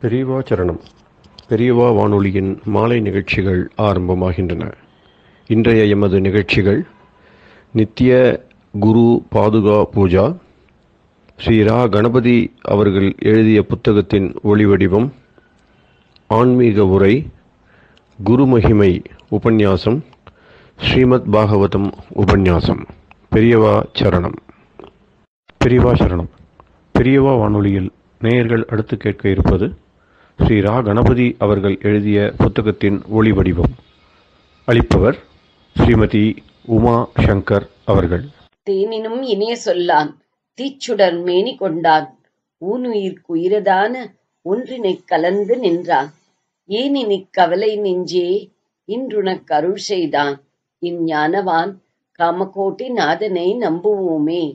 பெரியவா சரணம் பெரியவா வானொலியின் மாலை நிகழ்ச்சிகள் ஆரம்பமாகின்றன இன்றைய எமது நிகழ்ச்சிகள் நித்திய குரு பாதுகா பூஜா ஸ்ரீ ரா கணபதி அவர்கள் எழுதிய புத்தகத்தின் ஒளிவடிவம் ஆன்மீக உரை குருமகிமை உபன்யாசம் ஸ்ரீமத் பாகவதம் உபன்யாசம் பெரியவா சரணம் பெரியவா சரணம் பெரியவா வானொலியில் நேயர்கள் அடுத்து கேட்க இருப்பது ஸ்ரீ ரா கணபதி அவர்கள் எழுதிய புத்தகத்தின் ஒளி வடிவம் அளிப்பவர் ஸ்ரீமதி உமா சங்கர் அவர்கள் தேனினும் இனிய சொல்லான் தீச்சுடர் மேனி கொண்டான் ஊனுயிர்க்கு உயிரதான ஒன்றினைக் கலந்து நின்றான் ஏனினிக் கவலை நெஞ்சே இன்றுனக் அருள் செய்தான் இஞ்ஞானவான் காமகோட்டி நாதனை நம்புவோமே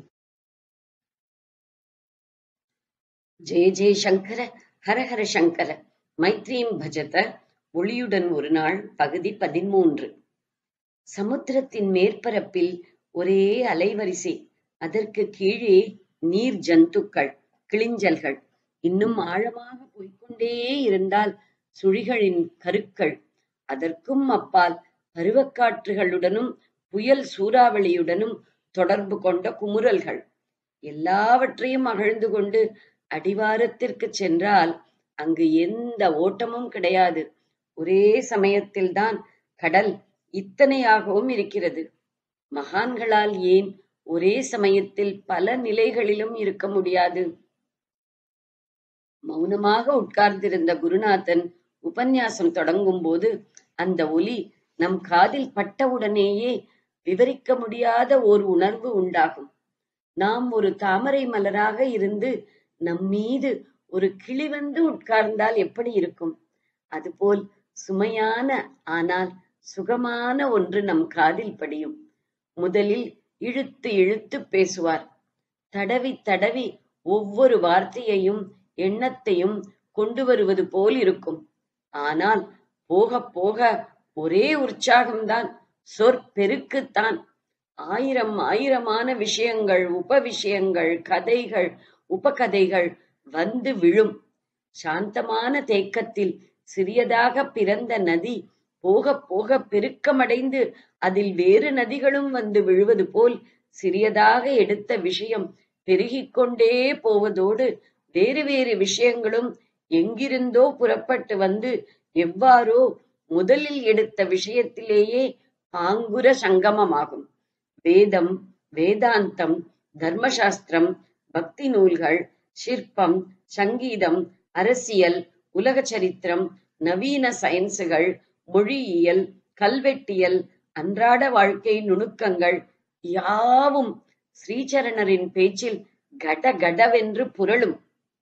ஜெய ஜெய சங்கர ஹரஹர சங்கர மைத்ரீம் பஜத ஒளியுடன் ஒரு நாள் பகுதி பதிமூன்று சமுத்திரத்தின் மேற்பரப்பில் ஒரே அலைவரிசை அதற்கு கீழே நீர் ஜந்துக்கள் கிளிஞ்சல்கள் இன்னும் ஆழமாக போய்க்கொண்டே இருந்தால் சுழிகளின் கருக்கள் அதற்கும் அப்பால் பருவக்காற்றுகளுடனும் புயல் சூறாவளியுடனும் தொடர்பு கொண்ட குமுறல்கள் எல்லாவற்றையும் அகழ்ந்து கொண்டு அடிவாரத்திற்கு சென்றால் அங்கு எந்த ஓட்டமும் கிடையாது ஒரே சமயத்தில்தான் கடல் இத்தனையாகவும் இருக்கிறது மகான்களால் ஏன் ஒரே சமயத்தில் பல நிலைகளிலும் இருக்க முடியாது மௌனமாக உட்கார்ந்திருந்த குருநாதன் உபன்யாசம் தொடங்கும் போது அந்த ஒலி நம் காதில் பட்டவுடனேயே விவரிக்க முடியாத ஓர் உணர்வு உண்டாகும் நாம் ஒரு தாமரை மலராக இருந்து நம் மீது ஒரு கிளி வந்து உட்கார்ந்தால் எப்படி இருக்கும் அதுபோல் சுமையான ஆனால் சுகமான ஒன்று நம் காதில் படியும் முதலில் இழுத்து இழுத்து பேசுவார் தடவி தடவி ஒவ்வொரு வார்த்தையையும் எண்ணத்தையும் கொண்டு வருவது போல் இருக்கும் ஆனால் போக போக ஒரே உற்சாகம்தான் சொற்பெருக்குத்தான் ஆயிரம் ஆயிரமான விஷயங்கள் உப விஷயங்கள் கதைகள் உபகதைகள் வந்து விழும் சாந்தமான தேக்கத்தில் சிறியதாக பிறந்த நதி போக போக பெருக்கமடைந்து அதில் வேறு நதிகளும் வந்து விழுவது போல் சிறியதாக எடுத்த விஷயம் பெருகிக் கொண்டே போவதோடு வேறு வேறு விஷயங்களும் எங்கிருந்தோ புறப்பட்டு வந்து எவ்வாறோ முதலில் எடுத்த விஷயத்திலேயே பாங்குர சங்கமமாகும் வேதம் வேதாந்தம் தர்மசாஸ்திரம் பக்தி நூல்கள் சிற்பம் சங்கீதம் அரசியல் உலக சரித்திரம் நவீன சயின்ஸுகள் மொழியியல் கல்வெட்டியல் அன்றாட வாழ்க்கை நுணுக்கங்கள் யாவும் ஸ்ரீசரணரின் பேச்சில் கட கடவென்று புரளும்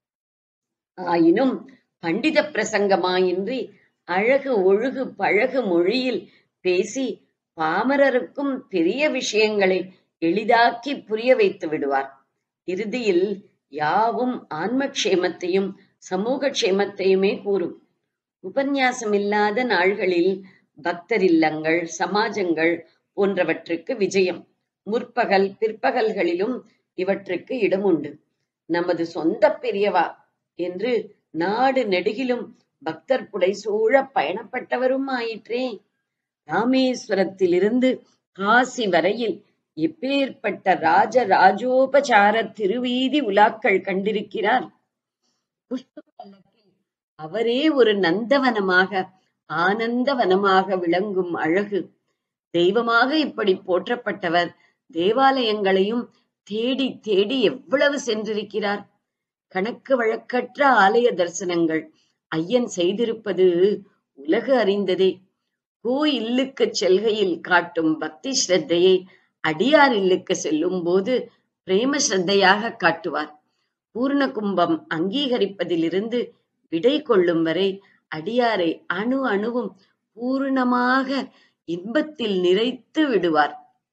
ஆயினும் பண்டித பிரசங்கமாயின்றி அழகு ஒழுகு பழகு மொழியில் பேசி பாமரருக்கும் பெரிய விஷயங்களை எளிதாக்கி புரிய வைத்து விடுவார் இறுதியில் யாவும் ஆன்மக்ஷேமத்தையும் சமூக க்ஷேமத்தையுமே கூறும் உபன்யாசம் இல்லாத நாள்களில் பக்தர் இல்லங்கள் சமாஜங்கள் போன்றவற்றுக்கு விஜயம் முற்பகல் பிற்பகல்களிலும் இவற்றுக்கு இடம் உண்டு நமது சொந்த பெரியவா என்று நாடு நெடுகிலும் பக்தர் புடைசூழ பயணப்பட்டவரும் ஆயிற்றே ராமேஸ்வரத்திலிருந்து காசி வரையில் எப்பேற்பட்ட ராஜ ராஜோபசார திருவீதி உலாக்கள் கண்டிருக்கிறார் புஷ்ப பல்லக்கில் அவரே ஒரு நந்தவனமாக ஆனந்தவனமாக விளங்கும் அழகு தெய்வமாக இப்படி போற்றப்பட்டவர் தேவாலயங்களையும் தேடி தேடி எவ்வளவு சென்றிருக்கிறார் கணக்கு வழக்கற்ற ஆலய தரிசனங்கள் ஐயன் செய்திருப்பது உலகு அறிந்ததே கோயில்லுக்கு செல்கையில் காட்டும் பக்தி ஸ்ரத்தையை அடியார் இல்லுக்கு செல்லும் போது பிரேம ஸ்ரத்தையாக காட்டுவார் பூர்ண கும்பம் அங்கீகரிப்பதிலிருந்து விடை கொள்ளும் வரை அடியாரை அணு அணுவும் பூர்ணமாக இன்பத்தில் நிறைத்து விடுவார்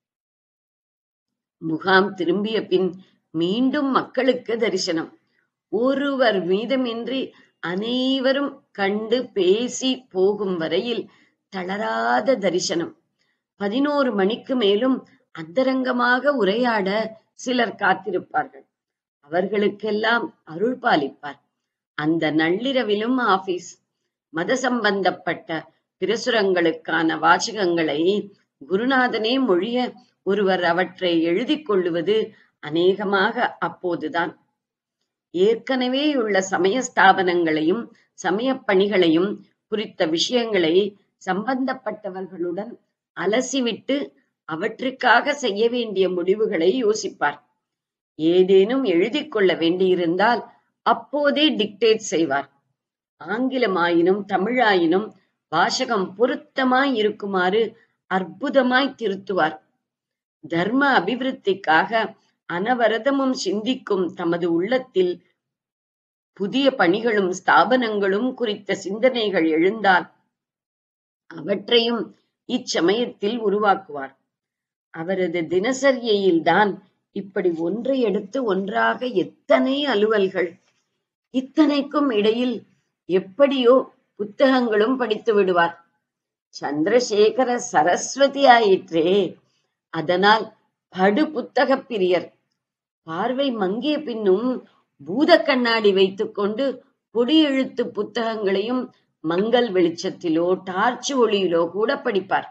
முகாம் திரும்பிய பின் மீண்டும் மக்களுக்கு தரிசனம் ஒருவர் மீதமின்றி அனைவரும் கண்டு பேசி போகும் வரையில் தளராத தரிசனம் பதினோரு மணிக்கு மேலும் அந்தரங்கமாக உரையாட சிலர் காத்திருப்பார்கள் அவர்களுக்கெல்லாம் அருள் பாலிப்பார் அந்த நள்ளிரவிலும் ஆபீஸ் மத சம்பந்தப்பட்ட பிரசுரங்களுக்கான வாசகங்களை குருநாதனே மொழிய ஒருவர் அவற்றை எழுதிக் கொள்ளுவது அநேகமாக அப்போதுதான் ஏற்கனவே உள்ள சமய ஸ்தாபனங்களையும் சமய பணிகளையும் குறித்த விஷயங்களை சம்பந்தப்பட்டவர்களுடன் அலசிவிட்டு அவற்றுக்காக செய்ய வேண்டிய முடிவுகளை யோசிப்பார் ஏதேனும் எழுதிக் கொள்ள வேண்டியிருந்தால் அப்போதே டிக்டேட் செய்வார் ஆங்கிலமாயினும் தமிழாயினும் வாசகம் பொருத்தமாய் இருக்குமாறு அற்புதமாய் திருத்துவார் தர்ம அபிவிருத்திக்காக அனவரதமும் சிந்திக்கும் தமது உள்ளத்தில் புதிய பணிகளும் ஸ்தாபனங்களும் குறித்த சிந்தனைகள் எழுந்தால் அவற்றையும் இச்சமயத்தில் உருவாக்குவார் அவரது தினசரியையில்தான் இப்படி ஒன்றை எடுத்து ஒன்றாக எத்தனை அலுவல்கள் இத்தனைக்கும் இடையில் எப்படியோ புத்தகங்களும் படித்து விடுவார் சந்திரசேகர சரஸ்வதி ஆயிற்றே அதனால் படு புத்தகப் பிரியர் பார்வை மங்கிய பின்னும் பூத கண்ணாடி வைத்துக்கொண்டு பொடி எழுத்து புத்தகங்களையும் மங்கள் வெளிச்சத்திலோ டார்ச் ஒளியிலோ கூட படிப்பார்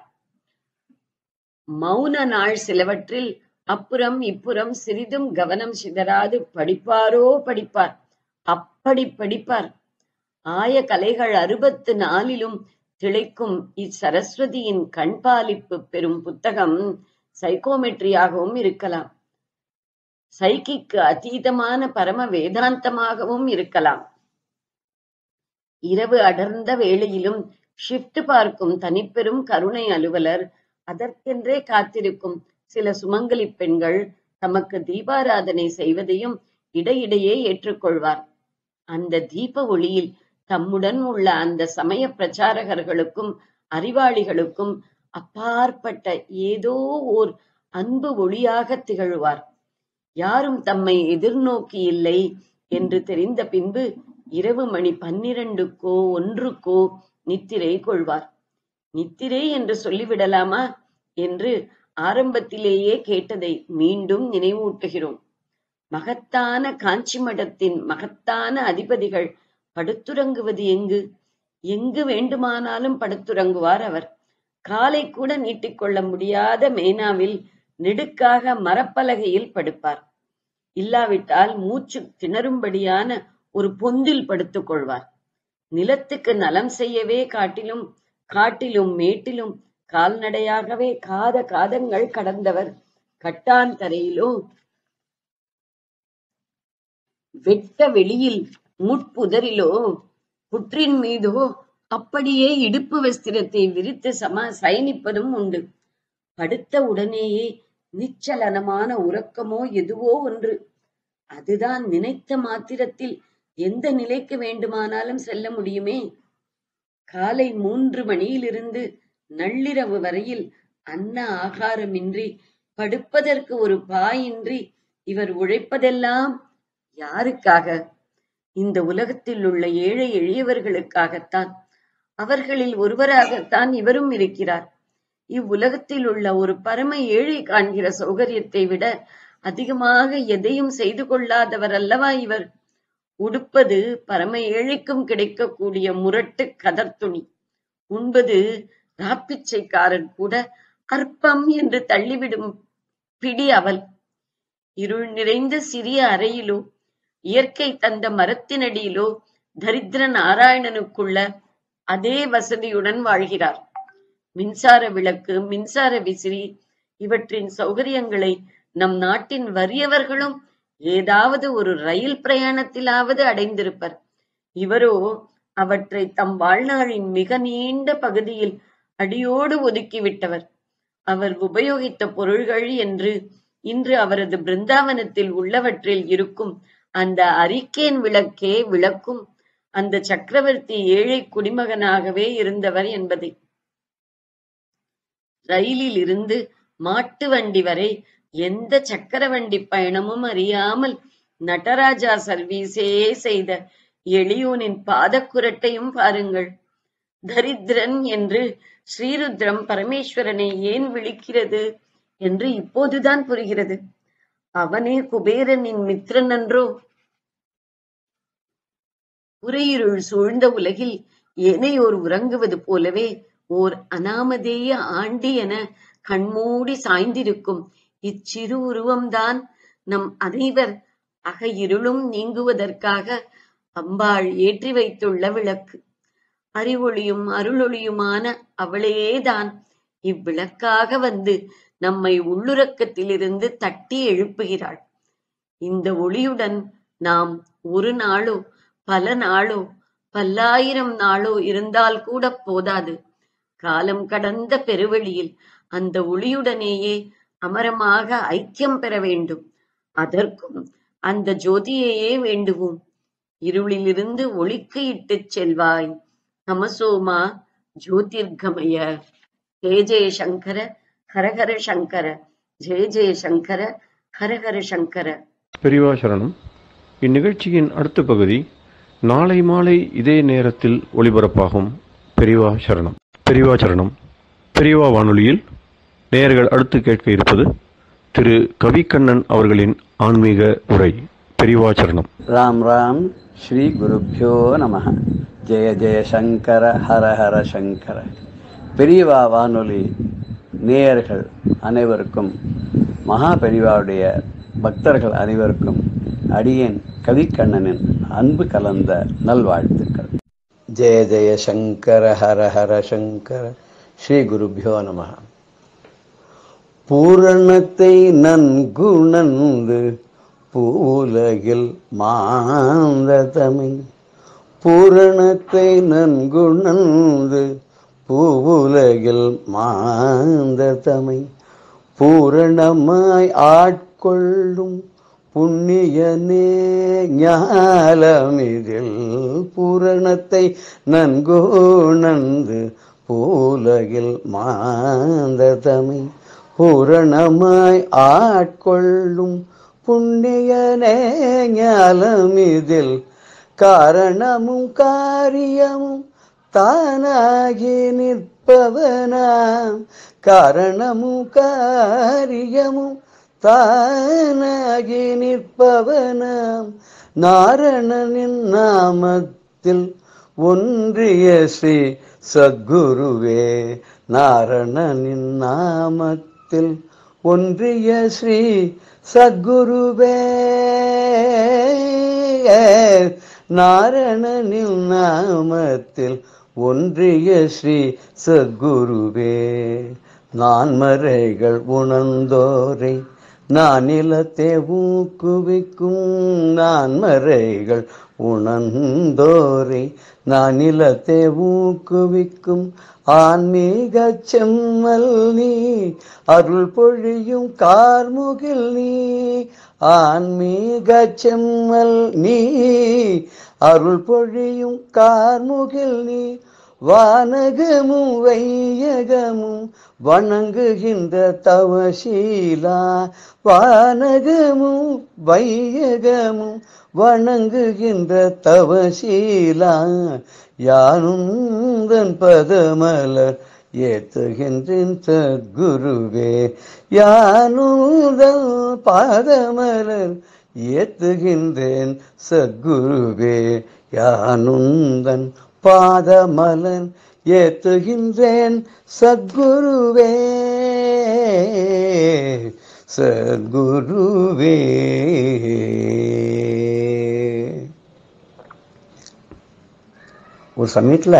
மௌன நாள் சிலவற்றில் அப்புறம் இப்புறம் சிறிதும் கவனம் சிதறாது படிப்பாரோ படிப்பார் அப்படி படிப்பார் ஆய கலைகள் அறுபத்து நாலிலும் திளைக்கும் இச்சரஸ்வதியின் கண்பாலிப்பு பெறும் புத்தகம் சைக்கோமெட்ரியாகவும் இருக்கலாம் சைக்கிக்கு அதீதமான பரம வேதாந்தமாகவும் இருக்கலாம் இரவு அடர்ந்த வேளையிலும் ஷிப்ட் பார்க்கும் தனிப்பெரும் கருணை அலுவலர் அதற்கென்றே காத்திருக்கும் சில சுமங்கலி பெண்கள் தமக்கு தீபாராதனை செய்வதையும் இடையிடையே ஏற்றுக்கொள்வார் அந்த தீப ஒளியில் தம்முடன் உள்ள அந்த சமய பிரச்சாரகர்களுக்கும் அறிவாளிகளுக்கும் அப்பாற்பட்ட ஏதோ ஓர் அன்பு ஒளியாக திகழ்வார் யாரும் தம்மை எதிர்நோக்கி இல்லை என்று தெரிந்த பின்பு இரவு மணி பன்னிரண்டுக்கோ ஒன்றுக்கோ நித்திரை கொள்வார் நித்திரை என்று சொல்லிவிடலாமா என்று ஆரம்பத்திலேயே கேட்டதை மீண்டும் நினைவூட்டுகிறோம் மகத்தான காஞ்சி மடத்தின் மகத்தான அதிபதிகள் படுத்துறங்குவது எங்கு எங்கு வேண்டுமானாலும் படுத்துறங்குவார் அவர் காலை கூட நீட்டிக்கொள்ள முடியாத மேனாவில் நெடுக்காக மரப்பலகையில் படுப்பார் இல்லாவிட்டால் மூச்சு திணறும்படியான ஒரு பொந்தில் படுத்துக் கொள்வார் நிலத்துக்கு நலம் செய்யவே காட்டிலும் காட்டிலும் மேட்டிலும் கால்நடையாகவே காத காதங்கள் கடந்தவர் கட்டான் தரையிலோ வெட்ட வெளியில் முட்புதரிலோ புற்றின் மீதோ அப்படியே இடுப்பு வஸ்திரத்தை விரித்து சம சயனிப்பதும் உண்டு படுத்த உடனேயே நிச்சலனமான உறக்கமோ எதுவோ ஒன்று அதுதான் நினைத்த மாத்திரத்தில் எந்த நிலைக்கு வேண்டுமானாலும் செல்ல முடியுமே காலை மூன்று மணியிலிருந்து நள்ளிரவு வரையில் அன்ன ஆகாரமின்றி படுப்பதற்கு ஒரு பாயின்றி இவர் உழைப்பதெல்லாம் யாருக்காக இந்த உலகத்தில் உள்ள ஏழை எளியவர்களுக்காகத்தான் அவர்களில் ஒருவராகத்தான் இவரும் இருக்கிறார் இவ்வுலகத்தில் உள்ள ஒரு பரம ஏழை காண்கிற சௌகரியத்தை விட அதிகமாக எதையும் செய்து கொள்ளாதவர் அல்லவா இவர் உடுப்பது பரம ஏழைக்கும் கிடைக்கக்கூடிய முரட்டு கதர் துணி உண்பது ராப்பிச்சைக்காரன் கூட அற்பம் என்று தள்ளிவிடும் பிடி அவல் இருள் நிறைந்த சிறிய அறையிலோ இயற்கை தந்த மரத்தினடியிலோ தரித்திர நாராயணனுக்குள்ள அதே வசதியுடன் வாழ்கிறார் மின்சார விளக்கு மின்சார விசிறி இவற்றின் சௌகரியங்களை நம் நாட்டின் வறியவர்களும் ஏதாவது ஒரு ரயில் பிரயாணத்திலாவது அடைந்திருப்பர் இவரோ அவற்றை தம் வாழ்நாளின் மிக நீண்ட பகுதியில் அடியோடு ஒதுக்கிவிட்டவர் அவர் உபயோகித்த பொருள்கள் என்று இன்று அவரது பிருந்தாவனத்தில் உள்ளவற்றில் இருக்கும் அந்த அரிக்கேன் விளக்கே விளக்கும் அந்த சக்கரவர்த்தி ஏழை குடிமகனாகவே இருந்தவர் என்பதை ரயிலில் இருந்து மாட்டு வண்டி வரை எந்த சக்கர வண்டி பயணமும் அறியாமல் நடராஜா சர்வீஸே செய்த எளியோனின் பாதக்குரட்டையும் பாருங்கள் தரித்திரன் என்று ஸ்ரீருத்ரம் பரமேஸ்வரனை ஏன் விழிக்கிறது என்று இப்போதுதான் புரிகிறது அவனே குபேரனின் மித்திரன் என்றோ உரையிருள் சூழ்ந்த உலகில் ஏனையோர் உறங்குவது போலவே ஓர் அனாமதேய ஆண்டி என கண்மூடி சாய்ந்திருக்கும் இச்சிறு உருவம்தான் நம் அனைவர் அக இருளும் நீங்குவதற்காக அம்பாள் ஏற்றி வைத்துள்ள விளக்கு அறிவொளியும் அருளொளியுமான அவளேதான் இவ்விளக்காக வந்து நம்மை உள்ளுறக்கத்திலிருந்து தட்டி எழுப்புகிறாள் இந்த ஒளியுடன் நாம் ஒரு நாளோ பல நாளோ பல்லாயிரம் நாளோ இருந்தால் கூட போதாது காலம் கடந்த பெருவெளியில் அந்த ஒளியுடனேயே அமரமாக ஐக்கியம் பெற வேண்டும் அதற்கும் அந்த ஜோதியையே வேண்டுவோம் இருளிலிருந்து ஒளிக்கு இட்டுச் செல்வாய் நமசோமா ஜோதிர்கமய ஜெய ஜெய சங்கர ஹரஹர சங்கர ஜெய ஜெய சங்கர ஹரஹர சங்கர பெரியவா சரணம் இந்நிகழ்ச்சியின் அடுத்த பகுதி நாளை மாலை இதே நேரத்தில் ஒளிபரப்பாகும் பெரியவா சரணம் பெரியவா சரணம் பெரியவா வானொலியில் நேயர்கள் அடுத்து கேட்க இருப்பது திரு கவிக்கண்ணன் அவர்களின் ஆன்மீக உரை பெரியவா சரணம் ராம் ராம் ஸ்ரீ குருப்பியோ நம ஜெய ஜெய சங்கர ஹர ஹர சங்கர பெரியவா வானொலி நேயர்கள் அனைவருக்கும் மகா பெரியவாவுடைய பக்தர்கள் அனைவருக்கும் அடியேன் கவிக்கண்ணனின் அன்பு கலந்த நல்வாழ்த்துக்கள் ஜெய ஜெய சங்கர ஹர ஹர சங்கர ஸ்ரீ குருப்பியோ நம பூரணத்தை நன்குணர்ந்து பூலகில் மாந்த தமிழ் பூரணத்தை நன்குணர்ந்து பூவுலகில் மாந்த தமிழ் பூரணமாய் ஆட்கொள்ளும் புண்ணியனே ஞாலமிதில் பூரணத்தை நன்குணர்ந்து பூலகில் மாந்த தமிழ் பூரணமாய் ஆட்கொள்ளும் புண்ணியனே ஞாலமிதில் காரணமும் காரியமும் தானாகி நிற்பவனாம் காரணமும் காரியமும் தானாகி நிற்பவனாம் நாரணனின் நாமத்தில் ஒன்றிய ஸ்ரீ சத்குருவே நாரணனின் நாமத்தில் ஒன்றிய ஸ்ரீ சத்குருவே நாரணனின் நாமத்தில் ஒன்றிய ஸ்ரீ சத்குருவே நான்மறைகள் உணர்ந்தோரை நான் நிலத்தை ஊக்குவிக்கும் நான்மறைகள் உணர்ந்தோரை நான் நிலத்தை ஊக்குவிக்கும் ஆன்மீக செம்மல் நீ அருள் பொழியும் கார்முகில் நீ ஆன்மீக செம்மல் நீ அருள் பொழியும் கார்முகில் நீ வானகமும் வையகமும் வணங்குகின்ற தவசீலா வானகமும் வையகமும் வணங்குகின்ற தவசீலா யானுந்தன் பதமலர் ஏத்துகின்றேன் சத்குருவே யானுந்தன் பாதமலர் ஏத்துகின்றேன் சத்குருவே யானுந்தன் பாதமலன் ஏத்துகின்றேன் சத்குருவே சத்குருவே ஒரு சமயத்தில்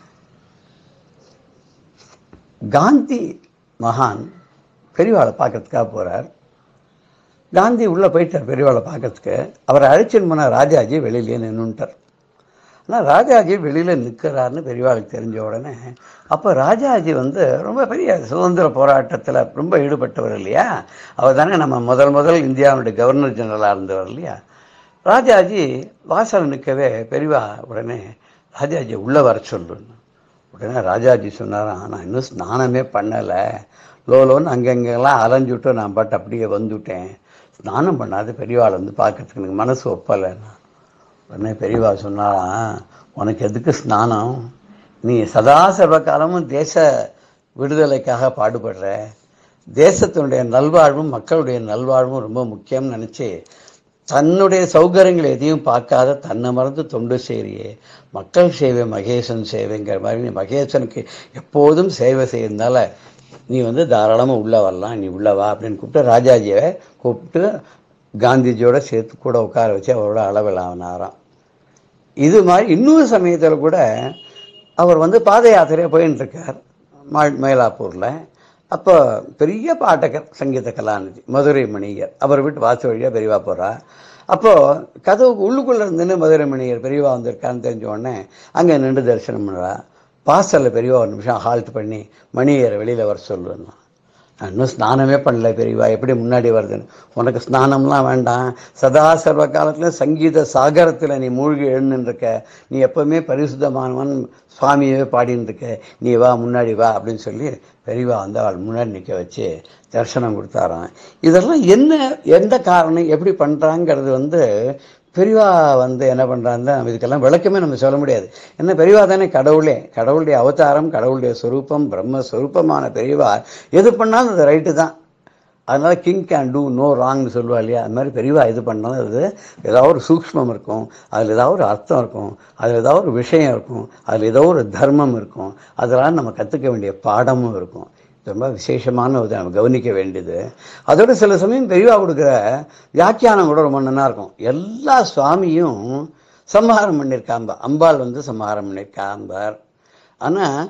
காந்தி மகான் பெரியவாளை பார்க்கறதுக்காக போகிறார் காந்தி உள்ளே போயிட்டார் பெரியவாளை பார்க்கறதுக்கு அவரை அழைச்சின்னு போனார் ராஜாஜி வெளியிலேயே நின்றுட்டார் ஆனால் ராஜாஜி வெளியில் நிற்கிறாருன்னு பெரியவாளுக்கு தெரிஞ்ச உடனே அப்போ ராஜாஜி வந்து ரொம்ப பெரிய சுதந்திர போராட்டத்தில் ரொம்ப ஈடுபட்டவர் இல்லையா அவர் தானே நம்ம முதல் முதல் இந்தியாவுடைய கவர்னர் ஜெனரலாக இருந்தவர் இல்லையா ராஜாஜி வாசல் நிற்கவே பெரியவா உடனே ராஜாஜி உள்ளே வர சொல்லுன்னு உடனே ராஜாஜி சொன்னாராம் நான் இன்னும் ஸ்நானமே பண்ணலை லோலோன்னு அங்கங்கெல்லாம் அலைஞ்சுட்டு நான் பாட்டு அப்படியே வந்துவிட்டேன் ஸ்நானம் பண்ணாத பெரியவாள் வந்து பார்க்கறதுக்கு எனக்கு மனசு ஒப்பலைன்னா உடனே பெரியவா சொன்னாலாம் உனக்கு எதுக்கு ஸ்நானம் நீ சதா சர்வ காலமும் தேச விடுதலைக்காக பாடுபடுற தேசத்தினுடைய நல்வாழ்வும் மக்களுடைய நல்வாழ்வும் ரொம்ப முக்கியம்னு நினச்சி தன்னுடைய சௌகரியங்கள் எதையும் பார்க்காத தன்னை மறந்து தொண்டு செய்றியே மக்கள் சேவை மகேசன் சேவைங்கிற மாதிரி நீ மகேசனுக்கு எப்போதும் சேவை செய்யறதுனால நீ வந்து தாராளமாக உள்ளே வரலாம் நீ உள்ள வா அப்படின்னு கூப்பிட்டு ராஜாஜியை கூப்பிட்டு காந்திஜியோட சேர்த்து கூட உட்கார வச்சு அவரோட அளவிலானாராம் இது மாதிரி இன்னொரு சமயத்தில் கூட அவர் வந்து பாத யாத்திரையாக போயின்னு இருக்கார் மா மயிலாப்பூரில் அப்போ பெரிய பாட்டகர் சங்கீத கலாநிதி மதுரை மணியர் அவர் வீட்டு வாசு வழியாக பெரியவா போகிறா அப்போது கதவுக்கு உள்ளுக்குள்ளே இருந்துன்னு மதுரை மணியர் பெரியவா வந்திருக்கான்னு தெரிஞ்ச உடனே அங்கே நின்று தரிசனம் பண்ணுறா வாசலில் பெரியவா ஒரு நிமிஷம் ஹால்ட் பண்ணி மணியரை வெளியில் வர சொல்லுன்னா நான் இன்னும் ஸ்நானமே பண்ணல பெரியவா எப்படி முன்னாடி வருதுன்னு உனக்கு ஸ்நானம்லாம் வேண்டாம் சதா சர்வ காலத்தில் சங்கீத சாகரத்தில் நீ மூழ்கி எழுந்துருக்க நீ எப்பவுமே பரிசுத்தமானவன் சுவாமியவே பாடின்னு இருக்க நீ வா முன்னாடி வா அப்படின்னு சொல்லி பெரியவா வந்து அவள் முன்னாடி நிற்க வச்சு தரிசனம் கொடுத்தாராம் இதெல்லாம் என்ன எந்த காரணம் எப்படி பண்ணுறாங்கிறது வந்து பெரியவா வந்து என்ன பண்ணுறாங்க நம்ம இதுக்கெல்லாம் விளக்கமே நம்ம சொல்ல முடியாது என்ன பெரியவா தானே கடவுளே கடவுளுடைய அவதாரம் கடவுளுடைய சொரூபம் பிரம்மஸ்வரூபமான பெரியவா எது பண்ணாலும் அது ரைட்டு தான் அதனால கிங் கேன் டூ நோ ராங்னு சொல்லுவா இல்லையா அது மாதிரி பெரியவா இது பண்ணாலும் அது ஏதாவது ஒரு சூக்ஷ்மம் இருக்கும் அதில் ஏதாவது ஒரு அர்த்தம் இருக்கும் அதில் ஏதாவது ஒரு விஷயம் இருக்கும் அதில் ஏதோ ஒரு தர்மம் இருக்கும் அதெல்லாம் நம்ம கற்றுக்க வேண்டிய பாடமும் இருக்கும் இது ரொம்ப விசேஷமான ஒரு நம்ம கவனிக்க வேண்டியது அதோட சில சமயம் பெரியவா கொடுக்குற வியாக்கியானம் கூட ரொம்ப நல்லா இருக்கும் எல்லா சுவாமியும் சம்ஹாரம் பண்ணியிருக்காம்ப அம்பாள் வந்து சம்ஹாரம் பண்ணியிருக்காம்பார் ஆனால்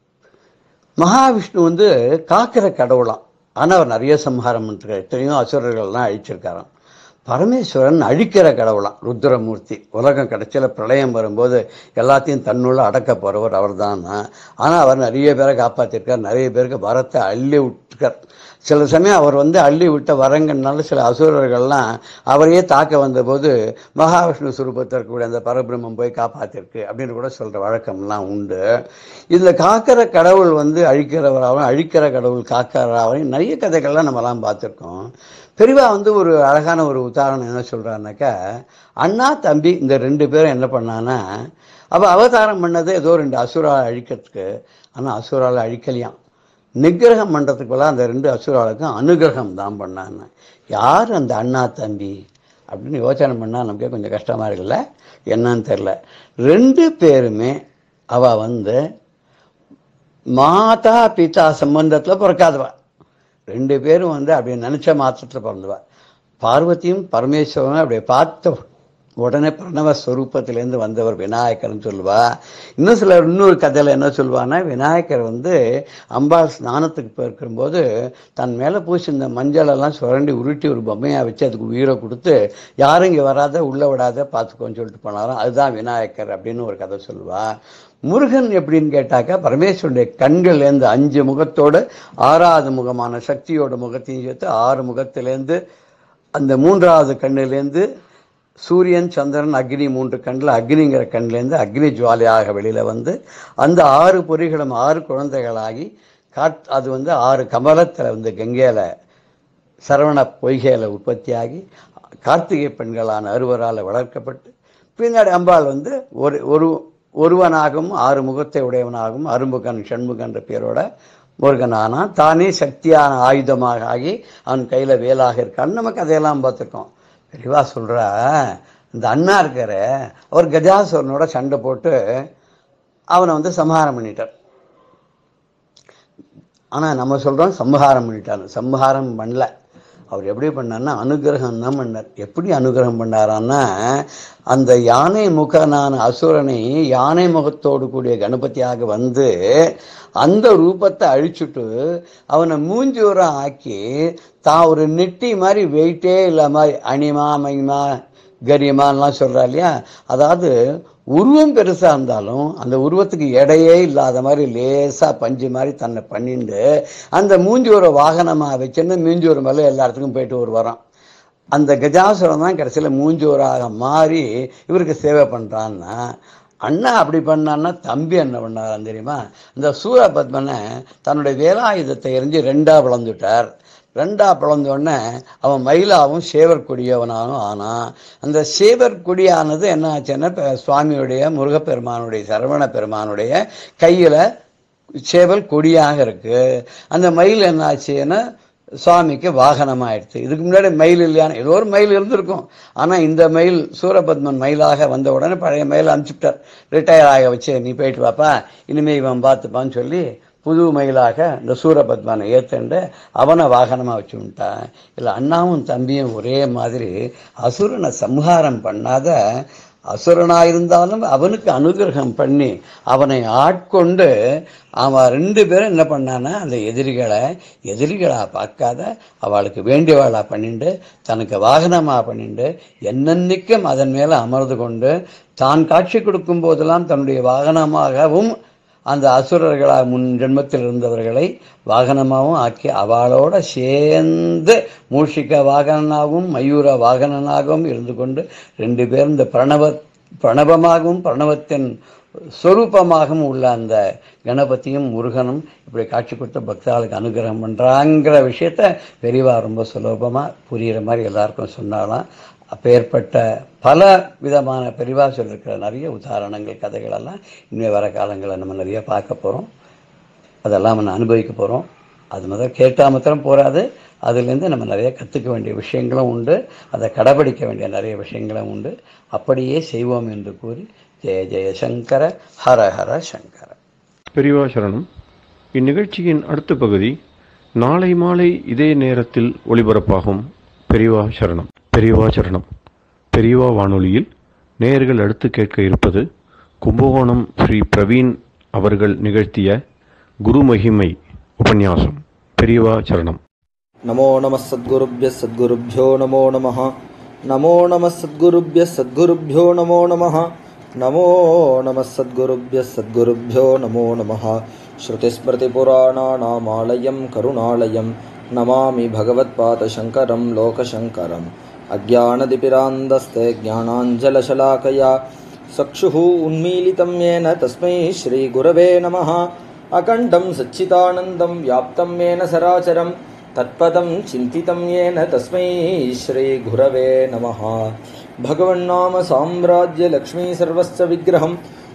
மகாவிஷ்ணு வந்து காக்கிற கடவுளாம் ஆனால் அவர் நிறைய சம்ஹாரம் பண்ணிருக்காரு எத்தனையோ அசுரர்கள்லாம் அழிச்சிருக்காராம் பரமேஸ்வரன் அழிக்கிற கடவுளாம் ருத்ரமூர்த்தி உலகம் கடைசியில் பிரளயம் வரும்போது எல்லாத்தையும் தன்னுள்ள அடக்க போகிறவர் அவர் தான் ஆனால் அவர் நிறைய பேரை காப்பாற்றிருக்கார் நிறைய பேருக்கு வரத்தை அள்ளி விட்டுருக்கார் சில சமயம் அவர் வந்து அள்ளி விட்ட வரங்கனால சில அசுரர்கள்லாம் அவரையே தாக்க வந்தபோது மகாவிஷ்ணு சுரூபத்தில் இருக்கக்கூடிய அந்த பரபிரம்மம் போய் காப்பாற்றிருக்கு அப்படின்னு கூட சொல்கிற வழக்கம்லாம் உண்டு இதில் காக்கிற கடவுள் வந்து அழிக்கிறவராகவும் அழிக்கிற கடவுள் காக்கிறவரையும் நிறைய கதைகள்லாம் நம்மலாம் பார்த்துருக்கோம் பெரியவா வந்து ஒரு அழகான ஒரு உதாரணம் என்ன சொல்கிறாருனாக்கா அண்ணா தம்பி இந்த ரெண்டு பேரும் என்ன பண்ணான்னா அப்போ அவதாரம் பண்ணது ஏதோ ரெண்டு அசுராலை அழிக்கிறதுக்கு ஆனால் அசுராலை அழிக்கலையாம் நிகிரகம் பண்ணுறதுக்குலாம் அந்த ரெண்டு அசுராளுக்கும் அனுகிரகம் தான் பண்ணாங்க யார் அந்த அண்ணா தம்பி அப்படின்னு யோசனை பண்ணால் நமக்கே கொஞ்சம் கஷ்டமாக இருக்குல்ல என்னன்னு தெரில ரெண்டு பேருமே அவ வந்து மாதா பிதா சம்பந்தத்தில் பிறக்காதவ ரெண்டு பேரும் வந்து அப்படி நினச்ச மாத்திரத்தில் பிறந்தவ பார்வதியும் பரமேஸ்வரனும் அப்படியே பார்த்த உடனே பிரணவ ஸ்வரூபத்திலேருந்து வந்தவர் விநாயகர்னு சொல்லுவா இன்னும் சில இன்னொரு கதையில் என்ன சொல்லுவான்னா விநாயகர் வந்து அம்பாள் ஸ்நானத்துக்கு போயிருக்கும்போது தன் மேலே பூசி இந்த மஞ்சளெல்லாம் சுரண்டி உருட்டி ஒரு பொம்மையாக வச்சு அதுக்கு உயிரை கொடுத்து யாரும் இங்கே வராத உள்ள விடாத பார்த்துக்கோன்னு சொல்லிட்டு போனாராம் அதுதான் விநாயகர் அப்படின்னு ஒரு கதை சொல்லுவா முருகன் எப்படின்னு கேட்டாக்கா பரமேஸ்வருடைய கண்கள்லேருந்து அஞ்சு முகத்தோடு ஆறாவது முகமான சக்தியோட முகத்தையும் சேர்த்து ஆறு முகத்திலேருந்து அந்த மூன்றாவது கண்ணிலேருந்து சூரியன் சந்திரன் அக்னி மூன்று கண்ணில் அக்னிங்கிற கண்ணிலேருந்து அக்னி ஜுவாலையாக வெளியில் வந்து அந்த ஆறு பொறிகளும் ஆறு குழந்தைகளாகி காட் அது வந்து ஆறு கமலத்தில் வந்து கங்கையில் சரவண பொய்கையில் உற்பத்தியாகி கார்த்திகை பெண்களான அறுவரால் வளர்க்கப்பட்டு பின்னாடி அம்பாள் வந்து ஒரு ஒரு ஒருவனாகவும் ஆறு முகத்தை உடையவனாகவும் அரும்புகன் ஷண்முகன்ற பேரோட முருகனானா தானே சக்தியான ஆயுதமாக ஆகி அவன் கையில் வேலாக இருக்கான்னு நம்ம கதையெல்லாம் பார்த்துருக்கோம் பெரியவா சொல்கிறா இந்த அண்ணா இருக்காரு அவர் கஜாசுரனோட சண்டை போட்டு அவனை வந்து சம்ஹாரம் பண்ணிட்டார் ஆனால் நம்ம சொல்கிறோம் சம்ஹாரம் பண்ணிட்டார் சம்ஹாரம் பண்ணல அவர் எப்படி பண்ணார்னா அனுகிரகம் தான் பண்ணார் எப்படி அனுகிரகம் பண்ணாரான்னா அந்த யானை முகனான அசுரனை யானை முகத்தோடு கூடிய கணபதியாக வந்து அந்த ரூபத்தை அழிச்சுட்டு அவனை மூஞ்சூரம் ஆக்கி தான் ஒரு நெட்டி மாதிரி வெயிட்டே இல்லாமல் அனிமா மகிமா கரியமான்லாம் சொல்கிறா இல்லையா அதாவது உருவம் பெருசாக இருந்தாலும் அந்த உருவத்துக்கு எடையே இல்லாத மாதிரி லேசாக பஞ்சு மாதிரி தன்னை பண்ணிண்டு அந்த மூஞ்சூரை வாகனமாக வச்சுன்னு மூஞ்சூர் மேலே எல்லா இடத்துக்கும் போயிட்டு ஒரு வரோம் அந்த கஜாசுரம் தான் கடைசியில் மூஞ்சூராக மாறி இவருக்கு சேவை பண்ணுறான்னா அண்ணா அப்படி பண்ணான்னா தம்பி என்ன பண்ணாராம் தெரியுமா இந்த சூரபத்மனை தன்னுடைய வேலாயுதத்தை எரிஞ்சு ரெண்டாக பிளந்துட்டார் ரெண்டா பிளந்த உடனே அவன் மயிலாவும் சேவர் கொடியவனாகவும் ஆனான் அந்த சேவர் கொடியானது என்ன ஆச்சுன்னா இப்போ சுவாமியுடைய முருகப்பெருமானுடைய சரவண பெருமானுடைய கையில் சேவல் கொடியாக இருக்கு அந்த மயில் என்ன ஆச்சுன்னா சுவாமிக்கு வாகனமாயிடுச்சு இதுக்கு முன்னாடி மயில் இல்லையான்னு ஏதோ ஒரு மயில் இருந்திருக்கும் ஆனால் இந்த மயில் சூரபத்மன் மயிலாக வந்த உடனே பழைய மயில் அனுப்பிச்சுட்டார் ரிட்டையர் ஆக வச்சு நீ போயிட்டு வாப்பா இனிமே இவன் பார்த்துப்பான்னு சொல்லி புது மயிலாக இந்த சூரபத்மனை ஏத்துண்டு அவனை வாகனமாக வச்சு விட்டான் இல்லை அண்ணாவும் தம்பியும் ஒரே மாதிரி அசுரனை சம்ஹாரம் பண்ணாத அசுரனாயிருந்தாலும் அவனுக்கு அனுகிரகம் பண்ணி அவனை ஆட்கொண்டு அவன் ரெண்டு பேரும் என்ன பண்ணான்னா அந்த எதிரிகளை எதிரிகளாக பார்க்காத அவளுக்கு வேண்டியவாளாக பண்ணிண்டு தனக்கு வாகனமாக பண்ணிண்டு என்னென்னைக்கும் அதன் மேலே அமர்ந்து கொண்டு தான் காட்சி கொடுக்கும் போதெல்லாம் தன்னுடைய வாகனமாகவும் அந்த அசுரர்களாக முன் ஜென்மத்தில் இருந்தவர்களை வாகனமாகவும் ஆக்கி அவளோட சேர்ந்து மூஷிக வாகனனாகவும் மயூர வாகனனாகவும் இருந்து கொண்டு ரெண்டு பேரும் இந்த பிரணவ பிரணவமாகவும் பிரணவத்தின் சொரூபமாகவும் உள்ள அந்த கணபதியும் முருகனும் இப்படி காட்சி கொடுத்து பக்தர்களுக்கு அனுகிரகம் பண்ணுறாங்கிற விஷயத்த பெரியவா ரொம்ப சுலபமாக புரிகிற மாதிரி எல்லாருக்கும் சொன்னாலாம் அப்பேற்பட்ட பல விதமான பெரிவா சொல்லியிருக்கிற நிறைய உதாரணங்கள் கதைகள் எல்லாம் இனிமேல் வர காலங்களில் நம்ம நிறைய பார்க்க போகிறோம் அதெல்லாம் நம்ம அனுபவிக்க போகிறோம் அது முதல் கேட்டால் மாத்திரம் போகாது அதுலேருந்து நம்ம நிறைய கற்றுக்க வேண்டிய விஷயங்களும் உண்டு அதை கடைபிடிக்க வேண்டிய நிறைய விஷயங்களும் உண்டு அப்படியே செய்வோம் என்று கூறி ஜெய ஜெய சங்கர ஹர ஹர சங்கர பெரியவா சரணம் இந்நிகழ்ச்சியின் அடுத்த பகுதி நாளை மாலை இதே நேரத்தில் ஒளிபரப்பாகும் பெரியவா சரணம் பெரியவா சரணம் பெரியவா வானொலியில் நேயர்கள் அடுத்து கேட்க இருப்பது கும்பகோணம் ஸ்ரீ பிரவீன் அவர்கள் நிகழ்த்திய குரு மகிமை உபன்யாசம் பெரியவா சரணம் नमो नमः सद्गुरुभ्यः सद्गुरुभ्यो नमो नमः नमो नमः सद्गुरुभ्यः सद्गुरुभ्यो नमो नमः नमो नमः सद्गुरुभ्यः सद्गुरुभ्यो नमो नमः श्रुतिस्मृतिपुराणानामालयं करुणालयं नमामि भगवत्पादशङ्करं लोकशङ्करम् अज्ञानदिपिरान्दस्ते ज्ञानाञ्जलशलाकया चक्षुः उन्मीलितं येन तस्मै श्रीगुरवे नमः अकण्ठं सच्चिदानन्दं व्याप्तं येन सराचरं तत्पदं चिन्तितं येन तस्मै श्रीगुरवे नमः भगवन्नाम साम्राज्यलक्ष्मी सर्वस्य विग्रहं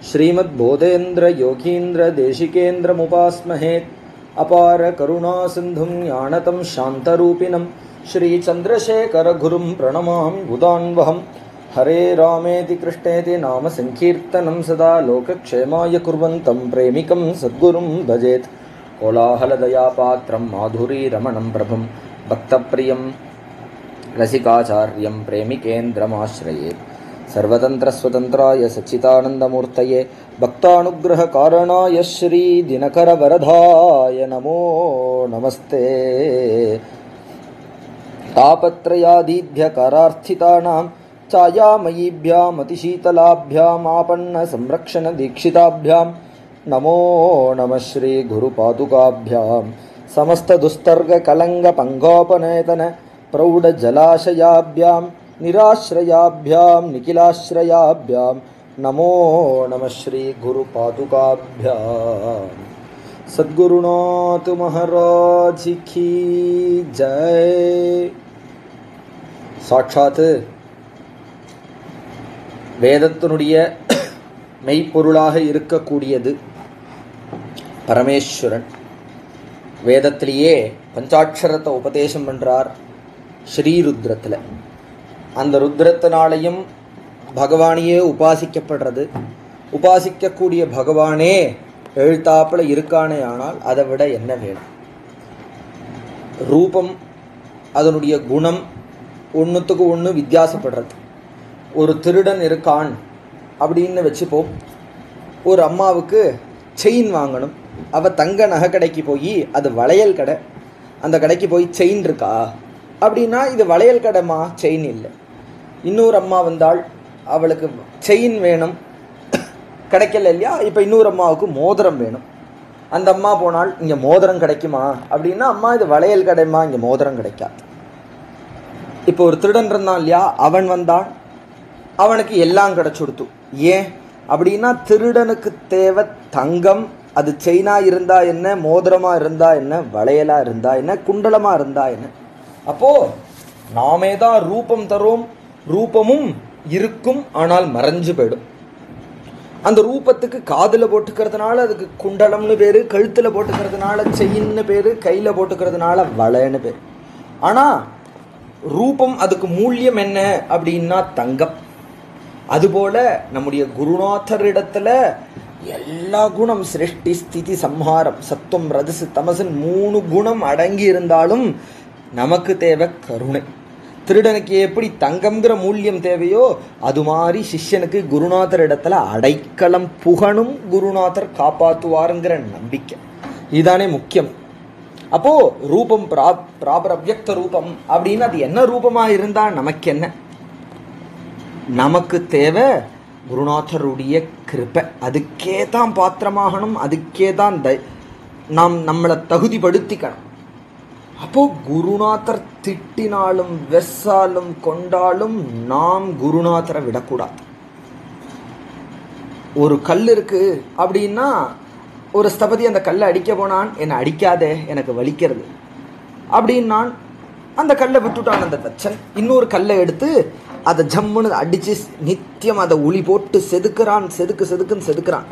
श्रीमद्बोधेन्द्रयोगीन्द्रदेशिकेन्द्रमुपास्महे अपार करुणासिन्धुं ज्ञानतं शान्तरूपिणं श्रीचन्द्रशेखरगुरुं प्रणमामि बुधान्वहम् हरे रामेति कृष्णेति नाम सङ्कीर्तनं सदा लोकक्षेमाय कुर्वन्तं प्रेमिकं सद्गुरुं भजेत् कोलाहलदयापात्रं माधुरीरमणं प्रभुं भक्तप्रियं रसिकाचार्यं प्रेमिकेन्द्रमाश्रयेत् सर्वतन्त्रस्वतन्त्राय सच्चिदानन्दमूर्तये भक्तानुग्रहकारणाय श्रीदिनकरवरदाय नमो नमस्ते तापत्रयादीध्यकरार्थितानां छायामयीभ्यामतिशीतलाभ्यामापन्नसंरक्षणदीक्षिताभ्यां नमो नमः श्रीगुरुपादुकाभ्यां समस्तदुस्तर्गकलङ्गपङ्गोपनेतन प्रौढजलाशयाभ्यां निराश्रयाभ्यां निखिलाश्रयाभ्यां नमो नमः श्रीगुरुपादुकाभ्याम् सद्गुरुनाथ महाराज की जय சாட்சாத்து வேதத்தினுடைய மெய்ப்பொருளாக இருக்கக்கூடியது பரமேஸ்வரன் வேதத்திலேயே பஞ்சாட்சரத்தை உபதேசம் பண்றார் ஸ்ரீருத்ரத்தில் அந்த ருத்ரத்தினாலையும் பகவானையே உபாசிக்கப்படுறது உபாசிக்கக்கூடிய பகவானே எழுத்தாப்புல இருக்கானே ஆனால் அதை விட என்ன வேணும் ரூபம் அதனுடைய குணம் ஒன்றுத்துக்கு ஒன்று வித்தியாசப்படுறது ஒரு திருடன் இருக்கான் அப்படின்னு வச்சுப்போம் ஒரு அம்மாவுக்கு செயின் வாங்கணும் அவ தங்க நகை கடைக்கு போய் அது வளையல் கடை அந்த கடைக்கு போய் செயின் இருக்கா அப்படின்னா இது வளையல் கடைமா செயின் இல்லை இன்னொரு அம்மா வந்தாள் அவளுக்கு செயின் வேணும் கிடைக்கல இல்லையா இப்போ இன்னொரு அம்மாவுக்கு மோதிரம் வேணும் அந்த அம்மா போனால் இங்கே மோதிரம் கிடைக்குமா அப்படின்னா அம்மா இது வளையல் கடைமா இங்கே மோதிரம் கிடைக்காது இப்போ ஒரு திருடன் இருந்தான் இல்லையா அவன் வந்தான் அவனுக்கு எல்லாம் கிடைச்சுடுத்து ஏன் அப்படின்னா திருடனுக்கு தேவை தங்கம் அது செயினா இருந்தா என்ன மோதிரமா இருந்தா என்ன வளையலா இருந்தா என்ன குண்டலமா இருந்தா என்ன அப்போ நாமே தான் ரூபம் தரோம் ரூபமும் இருக்கும் ஆனால் மறைஞ்சு போயிடும் அந்த ரூபத்துக்கு காதுல போட்டுக்கிறதுனால அதுக்கு குண்டலம்னு பேரு கழுத்துல போட்டுக்கிறதுனால செயின்னு பேரு கையில போட்டுக்கிறதுனால வளைன்னு பேரு ஆனா ரூபம் அதுக்கு மூல்யம் என்ன அப்படின்னா தங்கம் அதுபோல நம்முடைய குருநாதரிடத்துல எல்லா குணம் சிருஷ்டி ஸ்திதி சம்ஹாரம் சத்துவம் ரஜசு தமசன் மூணு குணம் அடங்கி இருந்தாலும் நமக்கு தேவை கருணை திருடனுக்கு எப்படி தங்கம்ங்கிற மூல்யம் தேவையோ அது மாதிரி சிஷ்யனுக்கு குருநாதர் இடத்துல அடைக்கலம் புகணும் குருநாதர் காப்பாத்துவாருங்கிற நம்பிக்கை இதுதானே முக்கியம் அப்போ ரூபம் பிரா பிராபர அவ்யக்த ரூபம் அப்படின்னு அது என்ன ரூபமா இருந்தா நமக்கு என்ன நமக்கு தேவை குருநாதருடைய கிருபை அதுக்கே தான் பாத்திரமாகணும் அதுக்கே தான் தை நாம் நம்மளை தகுதிப்படுத்திக்கணும் அப்போ குருநாதர் திட்டினாலும் வெஸ்ஸாலும் கொண்டாலும் நாம் குருநாதரை விடக்கூடாது ஒரு கல் இருக்கு அப்படின்னா ஒரு ஸ்தபதி அந்த கல்லை அடிக்க போனான் என்னை அடிக்காதே எனக்கு வலிக்கிறது அப்படின்னான் அந்த கல்லை விட்டுட்டான் அந்த தச்சன் இன்னொரு கல்லை எடுத்து அதை ஜம்முன்னு அடிச்சு நித்தியம் அதை உளி போட்டு செதுக்குறான் செதுக்கு செதுக்குன்னு செதுக்குறான்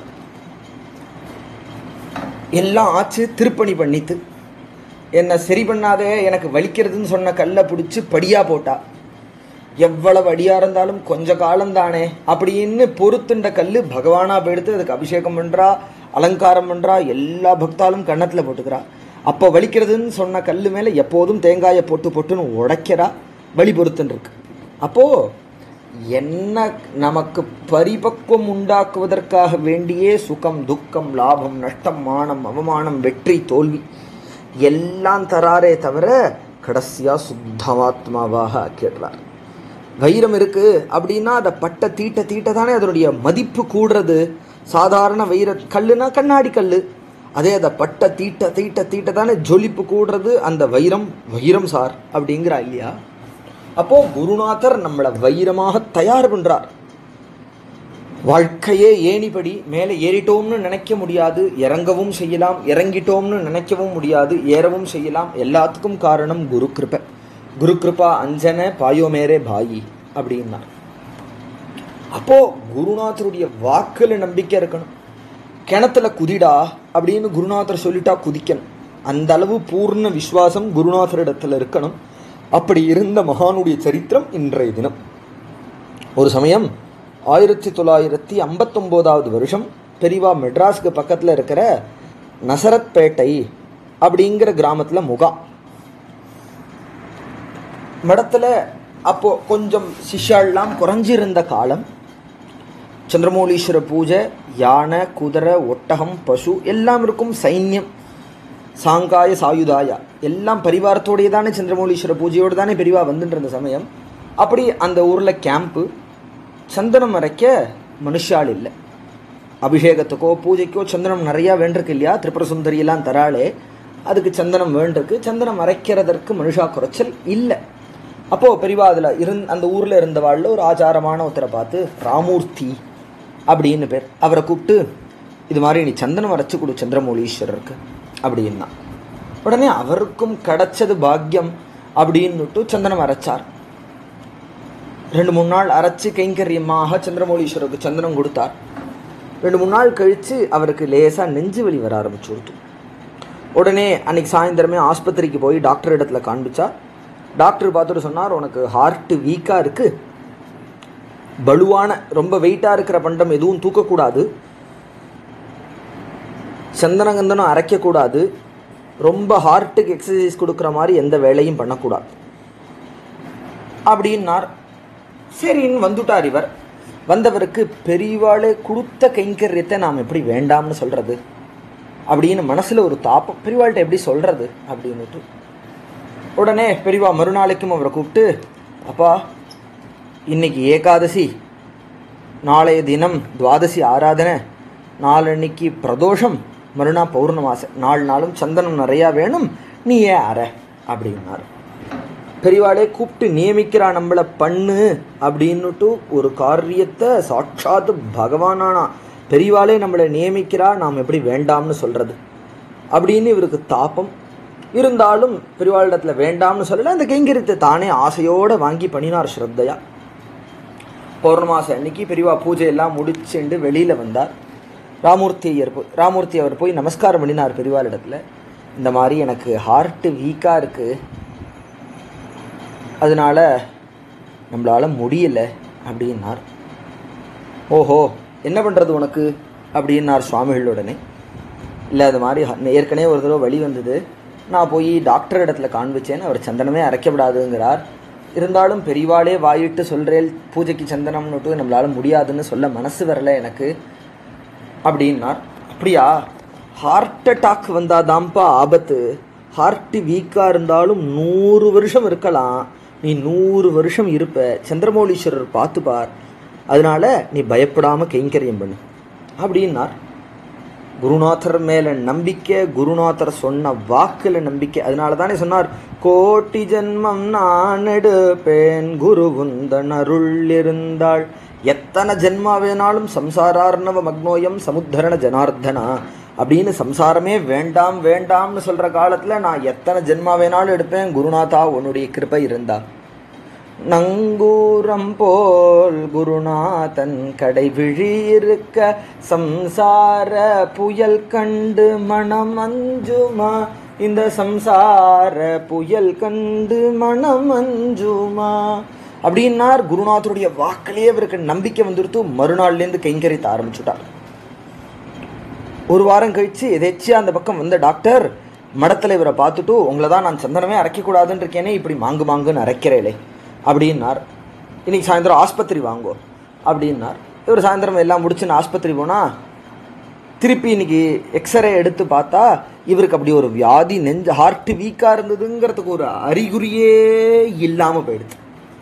எல்லாம் ஆச்சு திருப்பணி பண்ணித்து என்னை சரி பண்ணாதே எனக்கு வலிக்கிறதுன்னு சொன்ன கல்லை பிடிச்சி படியா போட்டா எவ்வளவு அடியா இருந்தாலும் கொஞ்ச காலம் தானே அப்படின்னு பொறுத்துண்ட கல்லு பகவானா போயிடுத்து அதுக்கு அபிஷேகம் பண்றா அலங்காரம் பண்றா எல்லா பக்தாலும் கன்னத்துல போட்டுக்கிறா அப்போ வலிக்கிறதுன்னு சொன்ன கல்லு மேல எப்போதும் தேங்காயை போட்டு போட்டுன்னு உடைக்கிறா வலி பொறுத்துன்னு இருக்கு அப்போ என்ன நமக்கு பரிபக்குவம் உண்டாக்குவதற்காக வேண்டியே சுகம் துக்கம் லாபம் நஷ்டம் மானம் அவமானம் வெற்றி தோல்வி எல்லாம் தராரே தவிர கடைசியா சுத்தமாத்மாவாக ஆக்கிடுறார் வைரம் இருக்கு அப்படின்னா அதை பட்ட தீட்ட தீட்ட தானே அதனுடைய மதிப்பு கூடுறது சாதாரண வைர கல்லுனா கண்ணாடி கல்லு அதே அதை பட்ட தீட்ட தீட்ட தீட்ட தானே ஜொலிப்பு கூடுறது அந்த வைரம் வைரம் சார் அப்படிங்கிறா இல்லையா அப்போ குருநாதர் நம்மளை வைரமாக தயார் பண்றார் வாழ்க்கையே ஏணிபடி மேலே ஏறிட்டோம்னு நினைக்க முடியாது இறங்கவும் செய்யலாம் இறங்கிட்டோம்னு நினைக்கவும் முடியாது ஏறவும் செய்யலாம் எல்லாத்துக்கும் காரணம் குரு கிருபை குரு கிருபா அஞ்சன பாயோமேரே பாயி அப்படின்னார் அப்போ குருநாதருடைய வாக்குல நம்பிக்கை இருக்கணும் கிணத்துல குதிடா அப்படின்னு குருநாதர் சொல்லிட்டா குதிக்கணும் அந்த அளவு பூர்ண விசுவாசம் குருநாதரிடத்துல இருக்கணும் அப்படி இருந்த மகானுடைய சரித்திரம் இன்றைய தினம் ஒரு சமயம் ஆயிரத்தி தொள்ளாயிரத்தி ஐம்பத்தொம்போதாவது வருஷம் பெரியவா மெட்ராஸ்க்கு பக்கத்தில் இருக்கிற நசரத்பேட்டை அப்படிங்கிற கிராமத்தில் முகாம் மடத்தில் அப்போ கொஞ்சம் சிஷ்யாள்லாம் குறைஞ்சிருந்த காலம் சந்திரமௌலீஸ்வர பூஜை யானை குதிரை ஒட்டகம் பசு எல்லாம் இருக்கும் சைன்யம் சாங்காய சாயுதாயா எல்லாம் பரிவாரத்தோடயே தானே சந்திரமௌலீஸ்வர பூஜையோடு தானே பெரியவா வந்துட்டு இருந்த சமயம் அப்படி அந்த ஊரில் கேம்ப்பு சந்தனம் அரைக்க மனுஷாள் இல்லை அபிஷேகத்துக்கோ பூஜைக்கோ சந்தனம் நிறையா வேண்டிருக்கு இல்லையா திரிபுர சுந்தரி எல்லாம் தராளே அதுக்கு சந்தனம் வேண்டிருக்கு சந்தனம் அரைக்கிறதற்கு மனுஷா குறைச்சல் இல்லை அப்போ பெரியவா அதில் இருந் அந்த ஊரில் இருந்தவாழ்ல ஒரு ஆச்சாரமான ஒருத்தரை பார்த்து ராமூர்த்தி அப்படின்னு பேர் அவரை கூப்பிட்டு இது மாதிரி நீ சந்தனம் அரைச்சு கொடு சந்திரமௌலீஸ்வரருக்கு அப்படின்னா உடனே அவருக்கும் கிடைச்சது பாக்கியம் அப்படின்னுட்டு சந்தனம் அரைச்சார் ரெண்டு மூணு நாள் அரைச்சு கைங்கரியமாக சந்திரமௌலீஸ்வரருக்கு சந்தனம் கொடுத்தார் ரெண்டு மூணு நாள் கழித்து அவருக்கு லேசாக நெஞ்சு வலி வர ஆரம்பிச்சுடுத்து உடனே அன்னைக்கு சாயந்தரமே ஆஸ்பத்திரிக்கு போய் டாக்டர் இடத்துல காண்பிச்சா டாக்டர் பார்த்துட்டு சொன்னார் உனக்கு ஹார்ட்டு வீக்காக இருக்குது பலுவான ரொம்ப வெயிட்டாக இருக்கிற பண்டம் எதுவும் தூக்கக்கூடாது சந்தனகந்தனம் அரைக்கக்கூடாது ரொம்ப ஹார்ட்டுக்கு எக்ஸசைஸ் கொடுக்குற மாதிரி எந்த வேலையும் பண்ணக்கூடாது அப்படின்னார் சரின்னு வந்துட்டார் இவர் வந்தவருக்கு பெரியவாளே கொடுத்த கைங்கரியத்தை நாம் எப்படி வேண்டாம்னு சொல்கிறது அப்படின்னு மனசில் ஒரு தாப்பம் பெரியவாள்கிட்ட எப்படி சொல்கிறது அப்படின்னுட்டு உடனே பெரியவா மறுநாளைக்கும் அவரை கூப்பிட்டு அப்பா இன்னைக்கு ஏகாதசி நாளைய தினம் துவாதசி ஆராதனை நாளன்னைக்கு பிரதோஷம் மறுநாள் பௌர்ணமாசை நாலு நாளும் சந்தனம் நிறையா வேணும் நீ ஏன் அற அப்படின்னாரு பெரியவாளே கூப்பிட்டு நியமிக்கிறா நம்மளை பண்ணு அப்படின்னுட்டு ஒரு காரியத்தை சாட்சாத் பகவானானா பெரியவாளே நம்மளை நியமிக்கிறா நாம் எப்படி வேண்டாம்னு சொல்றது அப்படின்னு இவருக்கு தாபம் இருந்தாலும் பெரியவாளிடத்துல வேண்டாம்னு சொல்லல அந்த கைங்கரியத்தை தானே ஆசையோட வாங்கி பண்ணினார் ஸ்ரத்தையா பௌர்ணமாசி அன்னைக்கு பெரியவா பூஜை எல்லாம் முடிச்சுண்டு வெளியில் வந்தார் ராமூர்த்தி ஐயர் போய் ராமூர்த்தி அவர் போய் நமஸ்காரம் பண்ணினார் பெரியவாள் இடத்துல இந்த மாதிரி எனக்கு ஹார்ட்டு வீக்காக இருக்குது அதனால நம்மளால முடியல அப்படின்னார் ஓஹோ என்ன பண்ணுறது உனக்கு அப்படின்னார் சுவாமிகள் உடனே இல்லை அது மாதிரி ஹ- ஏற்கனவே ஒரு தடவை வழி வந்தது நான் போய் டாக்டர் இடத்துல காண்பிச்சேன் அவர் சந்தனமே அரைக்கப்படாதுங்கிறார் இருந்தாலும் பெரியவாளே வாயிட்டு சொல்கிறேன் பூஜைக்கு சந்தனம்னுட்டு நம்மளால முடியாதுன்னு சொல்ல மனசு வரல எனக்கு அப்படின்னார் அப்படியா ஹார்ட் அட்டாக் வந்தாதான்ப்பா ஆபத்து ஹார்ட் வீக்காக இருந்தாலும் நூறு வருஷம் இருக்கலாம் நீ நூறு வருஷம் இருப்ப சந்திரமௌலீஸ்வரர் பார்த்துப்பார் அதனால நீ பயப்படாம கைங்கரியம் பண்ணு அப்படின்னார் குருநாதர் மேல நம்பிக்கை குருநாதர் சொன்ன வாக்குல நம்பிக்கை அதனால தானே சொன்னார் கோட்டி ஜென்மம் நான் எடுப்பேன் குரு குந்தன் அருள் இருந்தாள் எத்தனை ஜென்மா வேணாலும் சம்சாரார்ணவ மக்னோயம் சமுத்தரண ஜனார்தனா அப்படின்னு சம்சாரமே வேண்டாம் வேண்டாம்னு சொல்ற காலத்துல நான் எத்தனை ஜென்மா வேணாலும் எடுப்பேன் குருநாதா உன்னுடைய கிருபை இருந்தா நங்கூரம் போல் குருநாதன் கடை விழியிருக்க சம்சார புயல் கண்டு மனம் அஞ்சுமா இந்த சம்சார புயல் கண்டு மனம் அஞ்சுமா அப்படின்னார் குருநாதருடைய வாக்கிலேயே இவருக்கு நம்பிக்கை வந்துடுத்து மறுநாள்லேருந்து கைங்கரித்த ஆரம்பிச்சுட்டார் ஒரு வாரம் கழிச்சு எதேச்சியா அந்த பக்கம் வந்த டாக்டர் மடத்துல இவரை பார்த்துட்டு உங்களை தான் நான் சந்தனமே அரைக்கக்கூடாதுன்னு இருக்கேனே இப்படி மாங்கு மாங்குன்னு அரைக்கிறேளே அப்படின்னார் இன்னைக்கு சாயந்தரம் ஆஸ்பத்திரி வாங்கோ அப்படின்னார் இவர் சாயந்தரம் எல்லாம் முடிச்சுன்னு ஆஸ்பத்திரி போனா திருப்பி இன்னைக்கு எக்ஸ்ரே எடுத்து பார்த்தா இவருக்கு அப்படி ஒரு வியாதி நெஞ்ச ஹார்ட் வீக்கா இருந்ததுங்கிறதுக்கு ஒரு அறிகுறியே இல்லாம போயிடுச்சு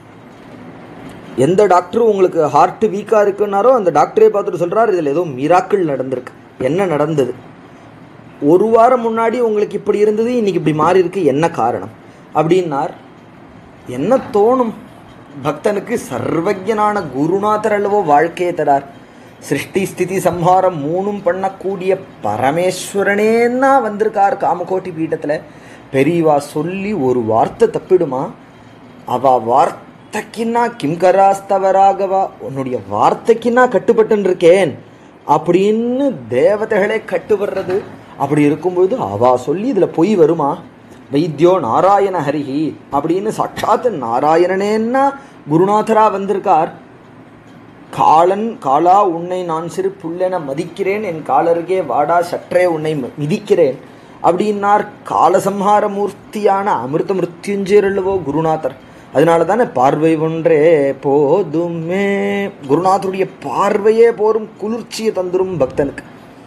எந்த டாக்டரும் உங்களுக்கு ஹார்ட் வீக்கா இருக்குன்னாரோ அந்த டாக்டரே பார்த்துட்டு சொல்றாரு இதுல ஏதோ மிராக்கிள் நடந்திருக்கு என்ன நடந்தது ஒரு வாரம் முன்னாடி உங்களுக்கு இப்படி இருந்தது இன்னைக்கு இப்படி மாறி இருக்கு என்ன காரணம் அப்படின்னார் என்ன தோணும் பக்தனுக்கு சர்வஜனான குருநாதர் அல்லவோ வாழ்க்கையை தரார் சிருஷ்டி ஸ்திதி சம்ஹாரம் மூணும் பண்ணக்கூடிய பரமேஸ்வரனேன்னா வந்திருக்கார் காமகோட்டி பீட்டத்துல பெரியவா சொல்லி ஒரு வார்த்தை தப்பிடுமா அவ வார்த்தைக்குன்னா கிம்கராஸ்தவராகவா உன்னுடைய வார்த்தைக்குன்னா கட்டுப்பட்டு இருக்கேன் அப்படின்னு தேவதைகளே கட்டுவர்றது அப்படி இருக்கும்பொழுது அவா சொல்லி இதுல பொய் வருமா வைத்தியோ நாராயண ஹரிஹி அப்படின்னு சாட்சாத் நாராயணனேன்னா குருநாதரா வந்திருக்கார் காலன் காலா உன்னை நான் சிறு புல்லென மதிக்கிறேன் என் காலருகே வாடா சற்றே உன்னை ம- மிதிக்கிறேன் அப்படின்னார் காலசம்ஹார மூர்த்தியான அமிர்த மிருத்யுஞ்சயர் அல்லவோ குருநாதர் அதனால தானே பார்வை ஒன்றே போதுமே குருநாதருடைய பார்வையே போரும் குளிர்ச்சியை தந்துரும் பக்தனுக்கு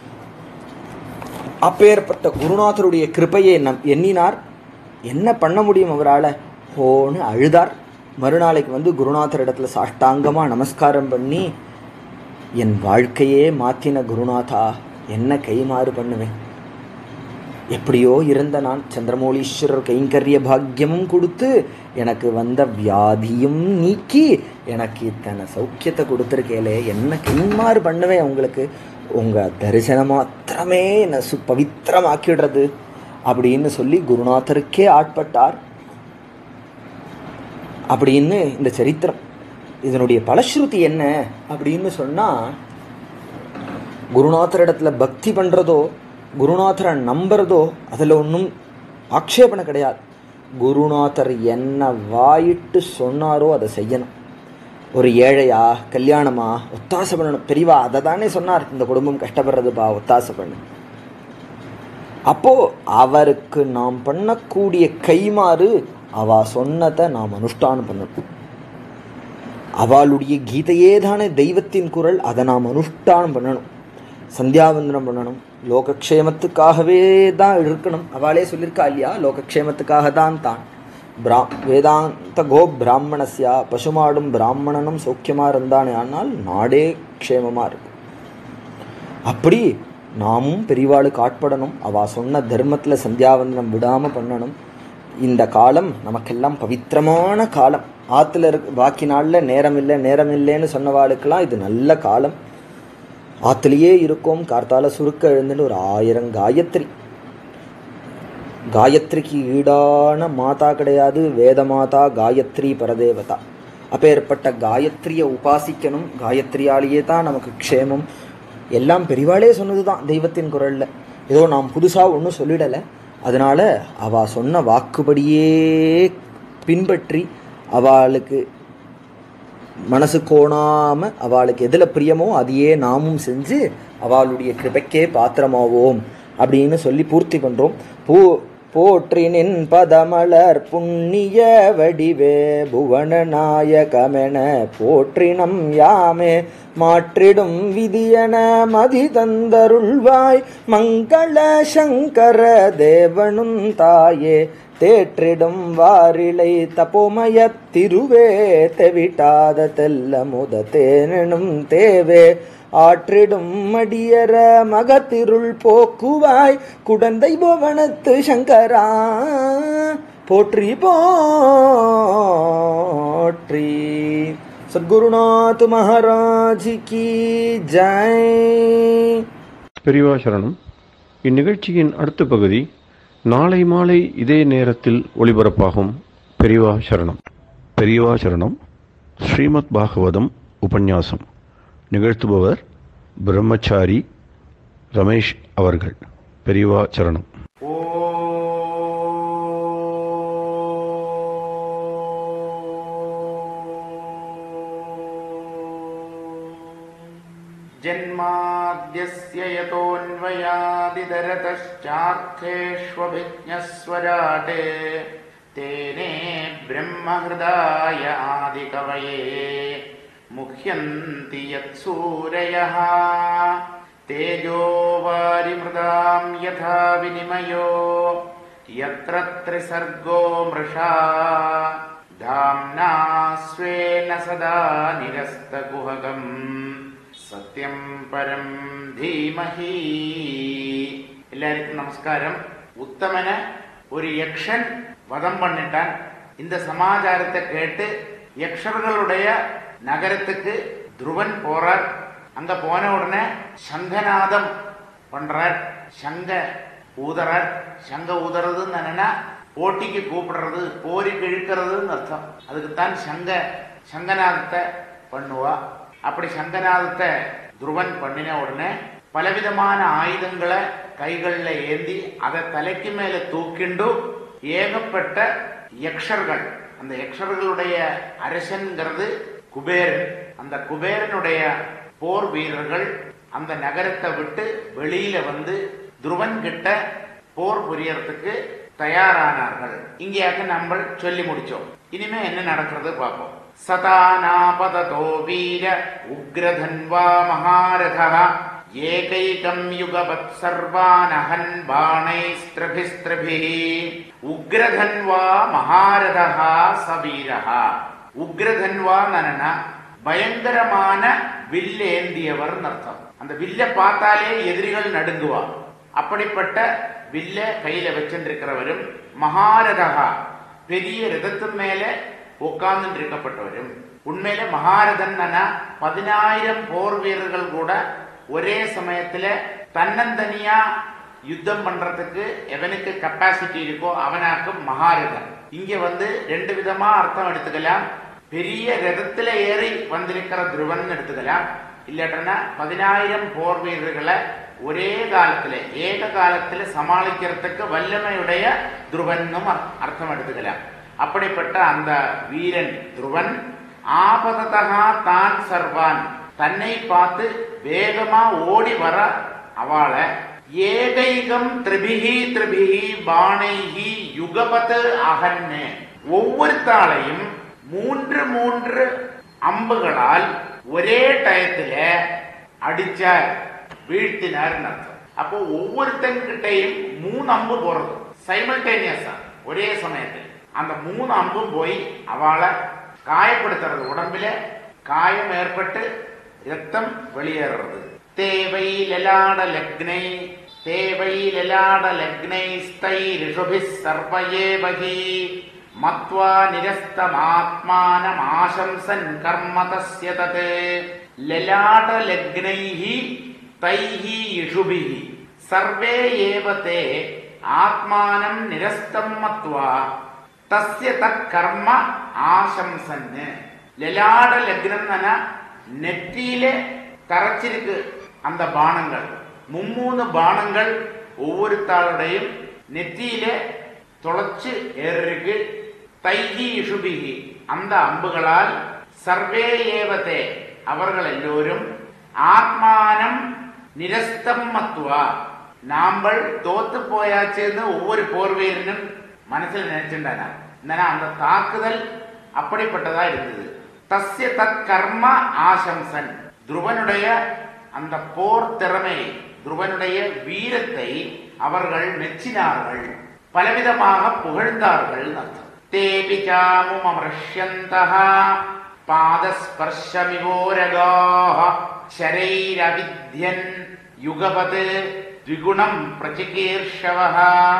அப்பேற்பட்ட குருநாதருடைய கிருபையை நம் எண்ணினார் என்ன பண்ண முடியும் அவரால் ஹோன்னு அழுதார் மறுநாளைக்கு வந்து குருநாதர் இடத்துல சாஷ்டாங்கமா நமஸ்காரம் பண்ணி என் வாழ்க்கையே மாத்தின குருநாதா என்ன கைமாறு பண்ணுவேன் எப்படியோ இருந்த நான் சந்திரமௌலீஸ்வரர் கைங்கரிய பாக்கியமும் கொடுத்து எனக்கு வந்த வியாதியும் நீக்கி எனக்கு இத்தனை சௌக்கியத்தை கொடுத்துருக்கேலே என்ன கைமாறு பண்ணுவேன் உங்களுக்கு உங்க தரிசனம் மாத்திரமே என்னை சு பவித்திரமாக்கிடுறது அப்படின்னு சொல்லி குருநாதருக்கே ஆட்பட்டார் அப்படின்னு இந்த சரித்திரம் இதனுடைய பலஸ்ருதி என்ன அப்படின்னு சொன்னா குருநாதர் இடத்துல பக்தி பண்றதோ குருநாதரை நம்புறதோ அதுல ஒன்றும் ஆக்ஷேபனை கிடையாது குருநாதர் என்ன வாயிட்டு சொன்னாரோ அதை செய்யணும் ஒரு ஏழையா கல்யாணமா ஒத்தாசை பண்ணணும் பெரியவா அதை தானே சொன்னார் இந்த குடும்பம் கஷ்டப்படுறதுப்பா ஒத்தாசை பண்ணு அப்போ அவருக்கு நாம் பண்ணக்கூடிய கைமாறு அவ சொன்னதை நாம் அனுஷ்டானம் பண்ணணும் அவளுடைய கீதையே தானே தெய்வத்தின் குரல் அதை நாம் அனுஷ்டானம் பண்ணணும் சந்தியாவந்தனம் பண்ணணும் லோகக்ஷேமத்துக்காகவே தான் இருக்கணும் அவளே சொல்லியிருக்கா இல்லையா லோகக்ஷேமத்துக்காக தான் தான் பிரா வேதாந்த கோ பிராமணஸ்யா பசுமாடும் பிராமணனும் சௌக்கியமாக இருந்தானே ஆனால் நாடே க்ஷேமமாக இருக்கும் அப்படி நாமும் பெரியவாளுக்கு ஆட்படணும் அவ சொன்ன தர்மத்தில் சந்தியாவந்தனம் விடாமல் பண்ணணும் இந்த காலம் நமக்கெல்லாம் பவித்திரமான காலம் ஆற்றுல இருக்க பாக்கி நாளில் நேரம் இல்லை நேரம் இல்லைன்னு சொன்னவாளுக்கெல்லாம் இது நல்ல காலம் ஆற்றுலையே இருக்கோம் கார்த்தால சுருக்க எழுந்துட்டு ஒரு ஆயிரம் காயத்ரி காயத்ரிக்கு ஈடான மாதா கிடையாது வேத மாதா காயத்ரி பரதேவதா அப்பேற்பட்ட காயத்ரியை உபாசிக்கணும் காயத்ரியாலேயே தான் நமக்கு க்ஷேமம் எல்லாம் பெரிவாளே சொன்னதுதான் தெய்வத்தின் குரல்ல ஏதோ நாம் புதுசா ஒன்றும் சொல்லிடலை அதனால அவ சொன்ன வாக்குபடியே பின்பற்றி அவளுக்கு மனசு கோணாம அவளுக்கு எதுல பிரியமோ அதையே நாமும் செஞ்சு அவளுடைய கிருபைக்கே பாத்திரமாவோம் அப்படின்னு சொல்லி பூர்த்தி பண்றோம் பூ போற்றினின் பதமலர் புண்ணிய வடிவே புவன நாயகமென போற்றினம் யாமே மாற்றிடும் விதியன மதி தந்தருள்வாய் மங்கள சங்கர தேவனும் தாயே தேற்றிடும் வாரிலை தபோமய திருவே தெவிட்டாத தெல்ல முத தேனெனும் தேவே ஆற்றிடும் மடியர மகத்திருள் போக்குவாய் குடந்தை புவனத்து சங்கரா போற்றி போற்றி சத்குருநாத் மகாராஜ் கி ஜெய் பெரியவா சரணம் இந்நிகழ்ச்சியின் அடுத்த பகுதி நாளை மாலை இதே நேரத்தில் ஒளிபரப்பாகும் பெரியவா சரணம் பெரியவா சரணம் ஸ்ரீமத் பாகவதம் உபன்யாசம் நிகழ்த்துபவர் பிரம்மச்சாரி ரமேஷ் அவர்கள் பெரியவா சரணம் जन्माद्यस्य यतोऽन्वयादिदरतश्चार्थेष्वभिज्ञस्वराटे तेने ब्रह्महृदाय आदिकवये मुह्यन्ति यत्सूरयः तेजो वारिमृदां यथा विनिमयो यत्र त्रिसर्गो मृषा धाम्ना स्वेन सदा निरस्तकुहकम् സത്യം പരം ധീമഹി എല്ലാവർക്കും നമസ്കാരം ഉത്തമന് ഒരു യക്ഷൻ വധം பண்ணிட்டான் இந்த சமாச்சாரத்தை கேட்டு யக்ஷர்களுடைய நகரத்துக்கு துருவன் போறார் அங்க போன உடனே சங்கநாதம் பண்றார் சங்க ஊதறார் சங்க ஊதுறதுன்னு என்னன்னா போட்டிக்கு கூப்பிடுறது போருக்கு இழுக்கிறதுன்னு அர்த்தம் அதுக்குத்தான் சங்க சங்கநாதத்தை பண்ணுவா அப்படி சங்கநாதத்தை துருவன் பண்ணின உடனே பலவிதமான ஆயுதங்களை கைகள்ல ஏந்தி அதை தலைக்கு மேல தூக்கிண்டு ஏகப்பட்ட யக்ஷர்கள் அந்த யக்ஷர்களுடைய அரசன்கிறது குபேரன் அந்த குபேரனுடைய போர் வீரர்கள் அந்த நகரத்தை விட்டு வெளியில வந்து துருவன் கிட்ட போர் புரியறதுக்கு தயாரானார்கள் இங்கேயாக நம்ம சொல்லி முடிச்சோம் இனிமே என்ன நடக்கிறது பார்ப்போம் சதானாபததோ வீர உக்ரதன்வா மகாரதः ஏகைகம் யுகபத் சர்வானஹன் பாணைஸ்திரபிஸ்திரபிः உக்ரதன்வா மகாரதः சவீரः உக்ரதன்வா நனனா பயங்கரமான வில்லேந்தியவர் அர்த்தம் அந்த வில்ல பார்த்தாலே எதிரிகள் நடுங்குவா அப்படிப்பட்ட வில்ல கையில வச்சிருக்கிறவரும் மகாரதகா பெரிய ரதத்து மேல உட்கார்ந்து இருக்கப்பட்டவரும் உண்மையில மகாரதன் பதினாயிரம் போர் வீரர்கள் கூட ஒரே சமயத்துல தன்னந்தனியா யுத்தம் பண்றதுக்கு எவனுக்கு கெப்பாசிட்டி இருக்கோ அவனாக்கு மகாரதன் இங்க வந்து ரெண்டு விதமா அர்த்தம் எடுத்துக்கலாம் பெரிய ரதத்துல ஏறி வந்திருக்கிற துருவன் எடுத்துக்கலாம் இல்லாட்டனா பதினாயிரம் போர் வீரர்களை ஒரே காலத்துல ஏக காலத்துல சமாளிக்கிறதுக்கு வல்லமையுடைய துருவன்னும் அர்த்தம் எடுத்துக்கலாம் அப்படிப்பட்ட அந்த வீரன் துருவன் ஆபததகா தான் சர்வான் தன்னை பார்த்து வேகமா ஓடி வர அவளை ஏகைகம் திரிபிகி திரிபிகி பாணைகி யுகபத் அகன்னு ஒவ்வொருத்தாளையும் மூன்று மூன்று அம்புகளால் ஒரே டயத்துல அடிச்சார் வீழ்த்தினார் அர்த்தம் அப்போ ஒவ்வொருத்தங்கிட்டையும் மூணு அம்பு போறது சைமல்டேனியஸா ஒரே சமயத்தில் அந்த மூணு அம்பும் போய் அவளை காயப்படுத்துறது உடம்பில காயம் ஏற்பட்டு ரத்தம் வெளியேறது தேவை லலாட லக்னை தேவை லலாட லக்னை ஸ்தை ரிஷுபி சர்வயேவகி மத்வா நிரஸ்தமாத்மானம் ஆசம்சன் கர்ம தஸ்ய தத் லலாட லக்னைஹி தைஹி இஷுபிஹி சர்வே ஏவ தே ஆத்மானம் நிரஸ்தம் மத்வா தஸ்ய தத் கர்ம ஆசம்சன்னு ലലാട ലഗ്നം എന്ന നെറ്റിയിലെ തറച്ചിരിക്ക് அந்த பானங்கள் மும்மூணு பானங்கள் ஒவ்வொருத்தாளுடையும் நெற்றியிலே தொலைச்சு ஏறிருக்கு தைகி இஷுபிகி அந்த அம்புகளால் சர்வே ஏவதே அவர்கள் எல்லோரும் ஆத்மானம் நிரஸ்தம் மத்துவா நாம்பள் தோத்து போயாச்சுன்னு ஒவ்வொரு போர்வீரனும் மனசில் நினைச்சுட்டானா என்னன்னா அந்த தாக்குதல் அப்படிப்பட்டதா இருந்தது தஸ்ய தத் கர்ம ஆசம்சன் துருவனுடைய அந்த போர் திறமை துருவனுடைய வீரத்தை அவர்கள் மெச்சினார்கள் பலவிதமாக புகழ்ந்தார்கள் அர்த்தம் தேபி சாமும் அமர்ஷ்யந்தः பாதஸ்பர்ஷமிவோரகாः शरैरविध्यन् युगपत् द्विगुणम् प्रचिकीर्षवः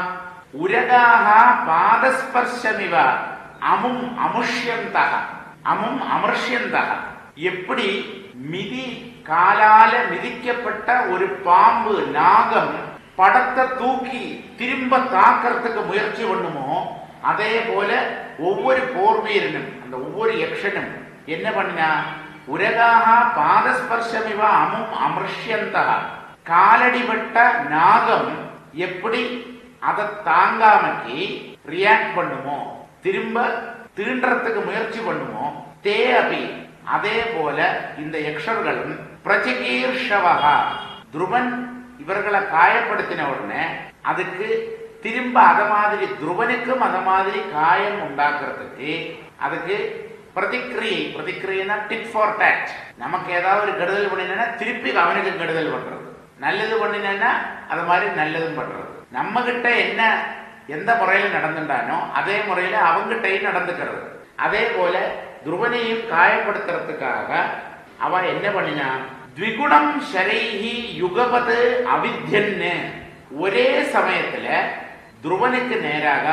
उरगाः பாதஸ்பர்ஷமிவ அமும் அமுஷ்யந்தக அமும் அமர்ஷ்யந்தக எப்படி மிதி காலால மிதிக்கப்பட்ட ஒரு பாம்பு நாகம் படத்தை தூக்கி திரும்ப தாக்கறதுக்கு முயற்சி பண்ணுமோ அதே போல ஒவ்வொரு போர் வீரனும் அந்த ஒவ்வொரு யக்ஷனும் என்ன பண்ணினா உரகாக பாதஸ்பர்ஷமிவ அமும் அமிர்ஷ்யந்தக காலடிபட்ட நாகம் எப்படி அதை தாங்காமக்கி ரியாக்ட் பண்ணுமோ திரும்ப தீண்டறதுக்கு முயற்சி பண்ணுமோ தே அபி அதே போல இந்த யக்ஷர்களும் பிரச்சிகீர்ஷவகா துருவன் இவர்களை காயப்படுத்தின உடனே அதுக்கு திரும்ப அத மாதிரி துருவனுக்கும் அத மாதிரி காயம் உண்டாக்குறதுக்கு அதுக்கு பிரதிக்கிரியை பிரதிக்கிரியைனா டிட் ஃபார் டேட் நமக்கு ஏதாவது ஒரு கெடுதல் பண்ணினா திருப்பி அவனுக்கு கெடுதல் பண்றது நல்லது பண்ணினா அது மாதிரி நல்லதும் பண்றது நம்ம கிட்ட என்ன எந்த முறையில நடந்துட்டானோ அதே முறையில அவங்கிட்டையும் நடந்துக்கிறது அதே போல துருவனையும் காயப்படுத்துறதுக்காக அவ என்ன பண்ணினா த்விகுணம் ஷரைஹி யுகபது அவித்யன்னு ஒரே சமயத்துல துருவனுக்கு நேராக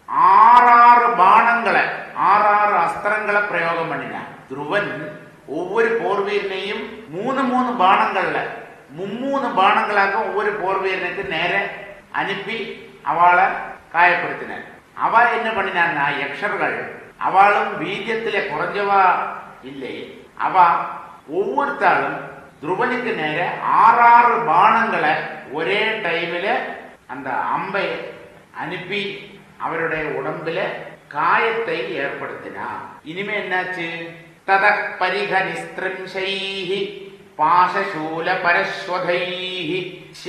ஆறாறு பானங்களை ஆறாறு அஸ்திரங்களை பிரயோகம் பண்ணினான் துருவன் ஒவ்வொரு போர்வீரனையும் மூணு மூணு பானங்கள்ல மும்மூணு பானங்களாக ஒவ்வொரு போர்வீரனுக்கு நேர அனுப்பி அவளை காயப்படுத்தினார் அவ என்ன பண்ணினான்னா யக்ஷர்கள் அவளும் வீரியத்திலே குறைஞ்சவா இல்லை அவ ஒவ்வொருத்தாளும் துருவனுக்கு நேர ஆறாறு பானங்களை ஒரே டைம்ல அந்த அம்பை அனுப்பி அவருடைய உடம்புல காயத்தை ஏற்படுத்தினார் இனிமே என்னாச்சு தத பரிக நிஸ்திரிம்சைஹி பாசசூல பரஸ்வதைஹி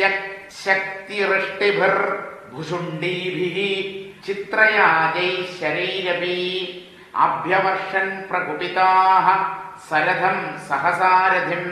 சக்திருஷ்டிபிர் भुषुण्डीभिः चित्रयाजैः शरैरपि अभ्यवर्षन् प्रकुपिताः सरथम् सहसारथिम्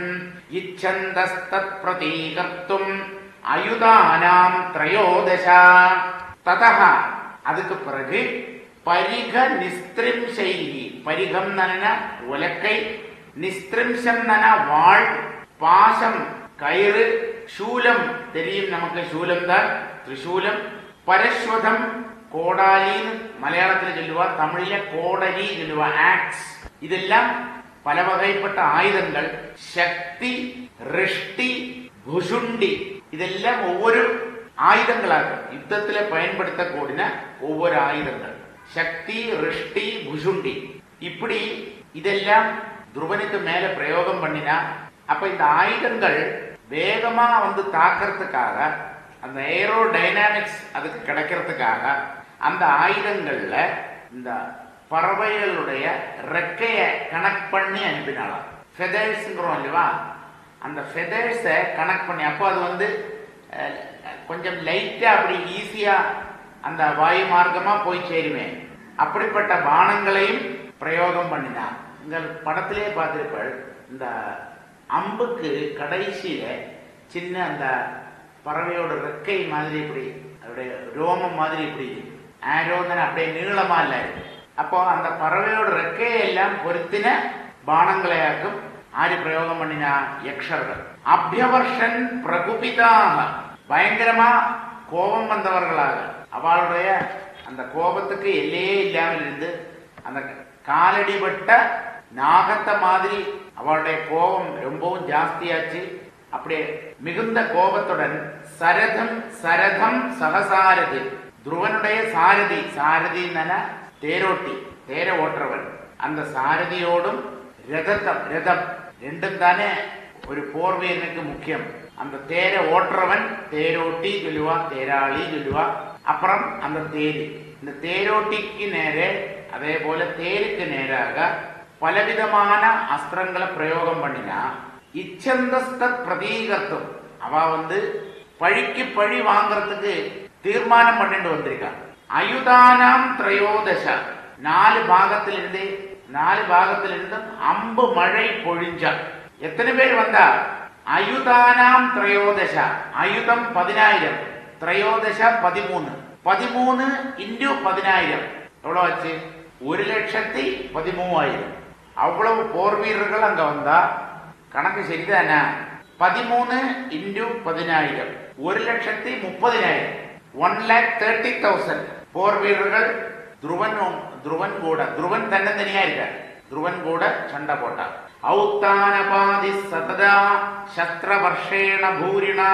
इच्छन्तस्तत्प्रतीकर्तुम् அயுதானாம் திரையோதசா ததக அதுக்கு பிறகு பரிக நிஸ்திரிம்சைகி பரிகம் நன உலக்கை நிஸ்திரிம்சம் நன வாழ் பாசம் கயிறு சூலம் தெரியும் நமக்கு சூலம் தான் திரிசூலம் பரஸ்வதம் கோடாலின்னு மலையாளத்தில் சொல்லுவா தமிழ்ல கோடலி சொல்லுவா ஆக்ஸ் இதெல்லாம் பல வகைப்பட்ட ஆயுதங்கள் சக்தி ரிஷ்டி புசுண்டி இதெல்லாம் ஒவ்வொரு ஆயுதங்களாக யுத்தத்துல பயன்படுத்தக்கூடிய ஒவ்வொரு ஆயுதங்கள் சக்தி ரிஷ்டி புசுண்டி இப்படி இதெல்லாம் துருவனுக்கு மேல பிரயோகம் பண்ணினா அப்ப இந்த ஆயுதங்கள் வேகமா வந்து தாக்கிறதுக்காக அந்த ஏரோ டைனாமிக்ஸ் அதுக்கு கிடைக்கிறதுக்காக அந்த ஆயுதங்கள்ல இந்த பறவைகளுடைய ரெக்கைய கனெக்ட் பண்ணி அனுப்பினாலாம் ஃபெதர்ஸ்ங்கிறோம் இல்லைவா அந்த ஃபெதர்ஸை கனெக்ட் பண்ணி அப்போ அது வந்து அஹ், கொஞ்சம் லைட்டா அப்படி ஈஸியா அந்த வாயு மார்க்கமா போய் சேருமே அப்படிப்பட்ட பானங்களையும் பிரயோகம் பண்ணினார் இந்த படத்திலே பார்த்திருப்பாள் இந்த அம்புக்கு கடைசியில சின்ன அந்த பறவையோட ரெக்கை மாதிரி இப்படி அதோடைய ரோமம் மாதிரி இப்படி ஆரோந்தன அப்படியே நீளமா இல்ல அப்போ அந்த பறவையோட ரெக்கையை எல்லாம் பொருத்தின பானங்களையாக்கும் ஆര് பிரயோகம் பண்ணினா யக்ஷர்கள் அபியவர்ஷன் பிரகுபிதாக பயங்கரமா கோபம் வந்தவர்களாக அவளுடைய அந்த கோபத்துக்கு எல்லையே இல்லாமல் இருந்து அந்த காலடிபட்ட நாகத்தை மாதிரி அவளுடைய கோபம் ரொம்பவும் ஜாஸ்தியாச்சு அப்படியே மிகுந்த கோபத்துடன் சரதம் சரதம் சகசாரதி துருவனுடைய சாரதி சாரதி தேரோட்டி தேர ஓட்டுறவன் அந்த சாரதியோடும் ரதத்தம் ரதம் ரெண்டும் தானே ஒரு போர் வீரனுக்கு முக்கியம் அந்த தேரை ஓட்டுறவன் தேரோட்டி சொல்லுவா தேராளி சொல்லுவா அப்புறம் அந்த தேரு இந்த தேரோட்டிக்கு நேரே அதே போல தேருக்கு நேராக பலவிதமான அஸ்திரங்களை பிரயோகம் பண்ணினா இச்சந்தஸ்த பிரதீகத்துவம் அவ வந்து பழிக்கு பழி வாங்குறதுக்கு தீர்மானம் பண்ணிட்டு வந்திருக்கா அயுதானாம் திரையோதச நாலு பாகத்திலிருந்து நாலு பாகத்திலிருந்தும் அம்பு மழை பொழிஞ்சா எத்தனை பேர் வந்தா அயுதானாம் திரையோதச அயுதம் பதினாயிரம் திரையோதச பதிமூணு பதிமூணு இன்டு பதினாயிரம் எவ்வளவு ஆச்சு ஒரு லட்சத்தி பதிமூவாயிரம் அவ்வளவு போர் வீரர்கள் அங்க வந்தா கணக்கு சரிதானே பதிமூணு இன்டு பதினாயிரம் ஒரு லட்சத்தி முப்பதினாயிரம் ஒன் லேக் தேர்ட்டி தௌசண்ட் போர் வீரர்கள் துருவன் துருவன் கூட துருவன் தன்னந்தனியா இருக்கார் துருவன் கூட சண்டை போட்டார் ஔத்தானபாதி சததா சஸ்திரவர்ஷேண பூரிணா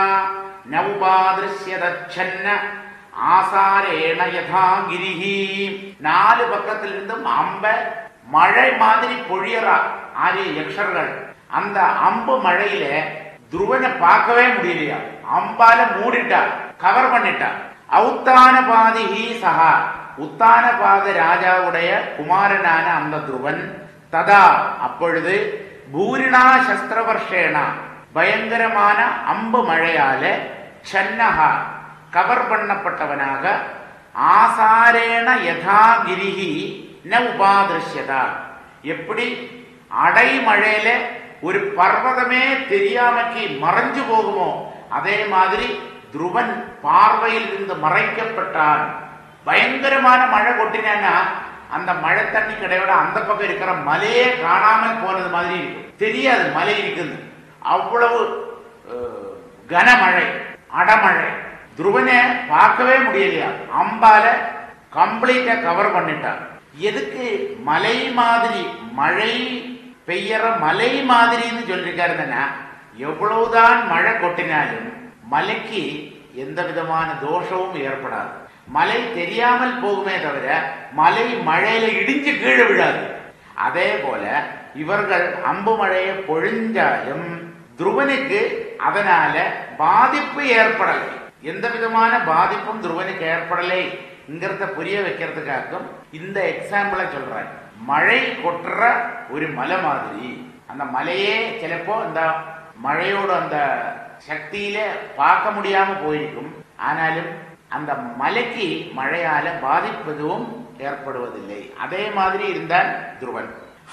நவுபாதிருஷ்யதச்சன்ன ஆசாரேண யதா கிரிஹி நாலு பக்கத்திலிருந்தும் அம்ப மழை மாதிரி பொழியறா ஆரிய யக்ஷர்கள் அந்த அம்பு மழையில துருவனை பார்க்கவே முடியலையா அம்பால மூடிட்டா கவர் பண்ணிட்டா ஔத்தானபாதிஹி சஹா உத்தானபாத ராஜாவுடைய குமாரனான அந்த துருவன் ததா அப்பொழுது பூரிணா சஸ்திரவர்ஷேனா பயங்கரமான அம்பு மழையால சன்னஹா கவர் பண்ணப்பட்டவனாக ஆசாரேண யதா கிரிஹி ந உபாதிருஷ்யதா எப்படி அடைமழையில ஒரு பர்வதமே தெரியாமக்கு மறைஞ்சு போகுமோ அதே மாதிரி துருவன் பார்வையில் இருந்து மறைக்கப்பட்டான் பயங்கரமான மழை கொட்டினா அந்த மழை தண்ணி கிடையோட அந்த பக்கம் இருக்கிற மலையே காணாமல் போனது மாதிரி இருக்கும் தெரியாது மலை இருக்குது அவ்வளவு அஹ், கனமழை அடமழை துருவனை பார்க்கவே முடியலையா அம்பால கம்ப்ளீட்டா கவர் பண்ணிட்டான் எதுக்கு மலை மாதிரி மழை பெய்யற மலை மாதிரின்னு சொல்லிருக்காருன்னா எவ்வளவுதான் மழை கொட்டினாலும் மலைக்கு எந்த விதமான தோஷமும் ஏற்படாது மலை தெரியாமல் போகுமே தவிர மலை மழையில இடிஞ்சு கீழே விழாது அதே போல இவர்கள் அம்பு மழையை பொழிஞ்சாலும் துருவனுக்கு அதனால பாதிப்பு ஏற்படலை எந்த விதமான பாதிப்பும் துருவனுக்கு ஏற்படலைங்கிறத புரிய வைக்கிறதுக்காகவும் இந்த எக்ஸாம்பிளை சொல்றேன் மழை கொட்டுற ஒரு மலை மாதிரி அந்த மலையே சிலப்போ அந்த மழையோட அந்த சக்தியில பார்க்க முடியாம போயிருக்கும் ஆனாலும் அந்த மலைக்கு மழையால பாதிப்பு எதுவும் ஏற்படுவதில்லை அதே மாதிரி இருந்தால் துருவன்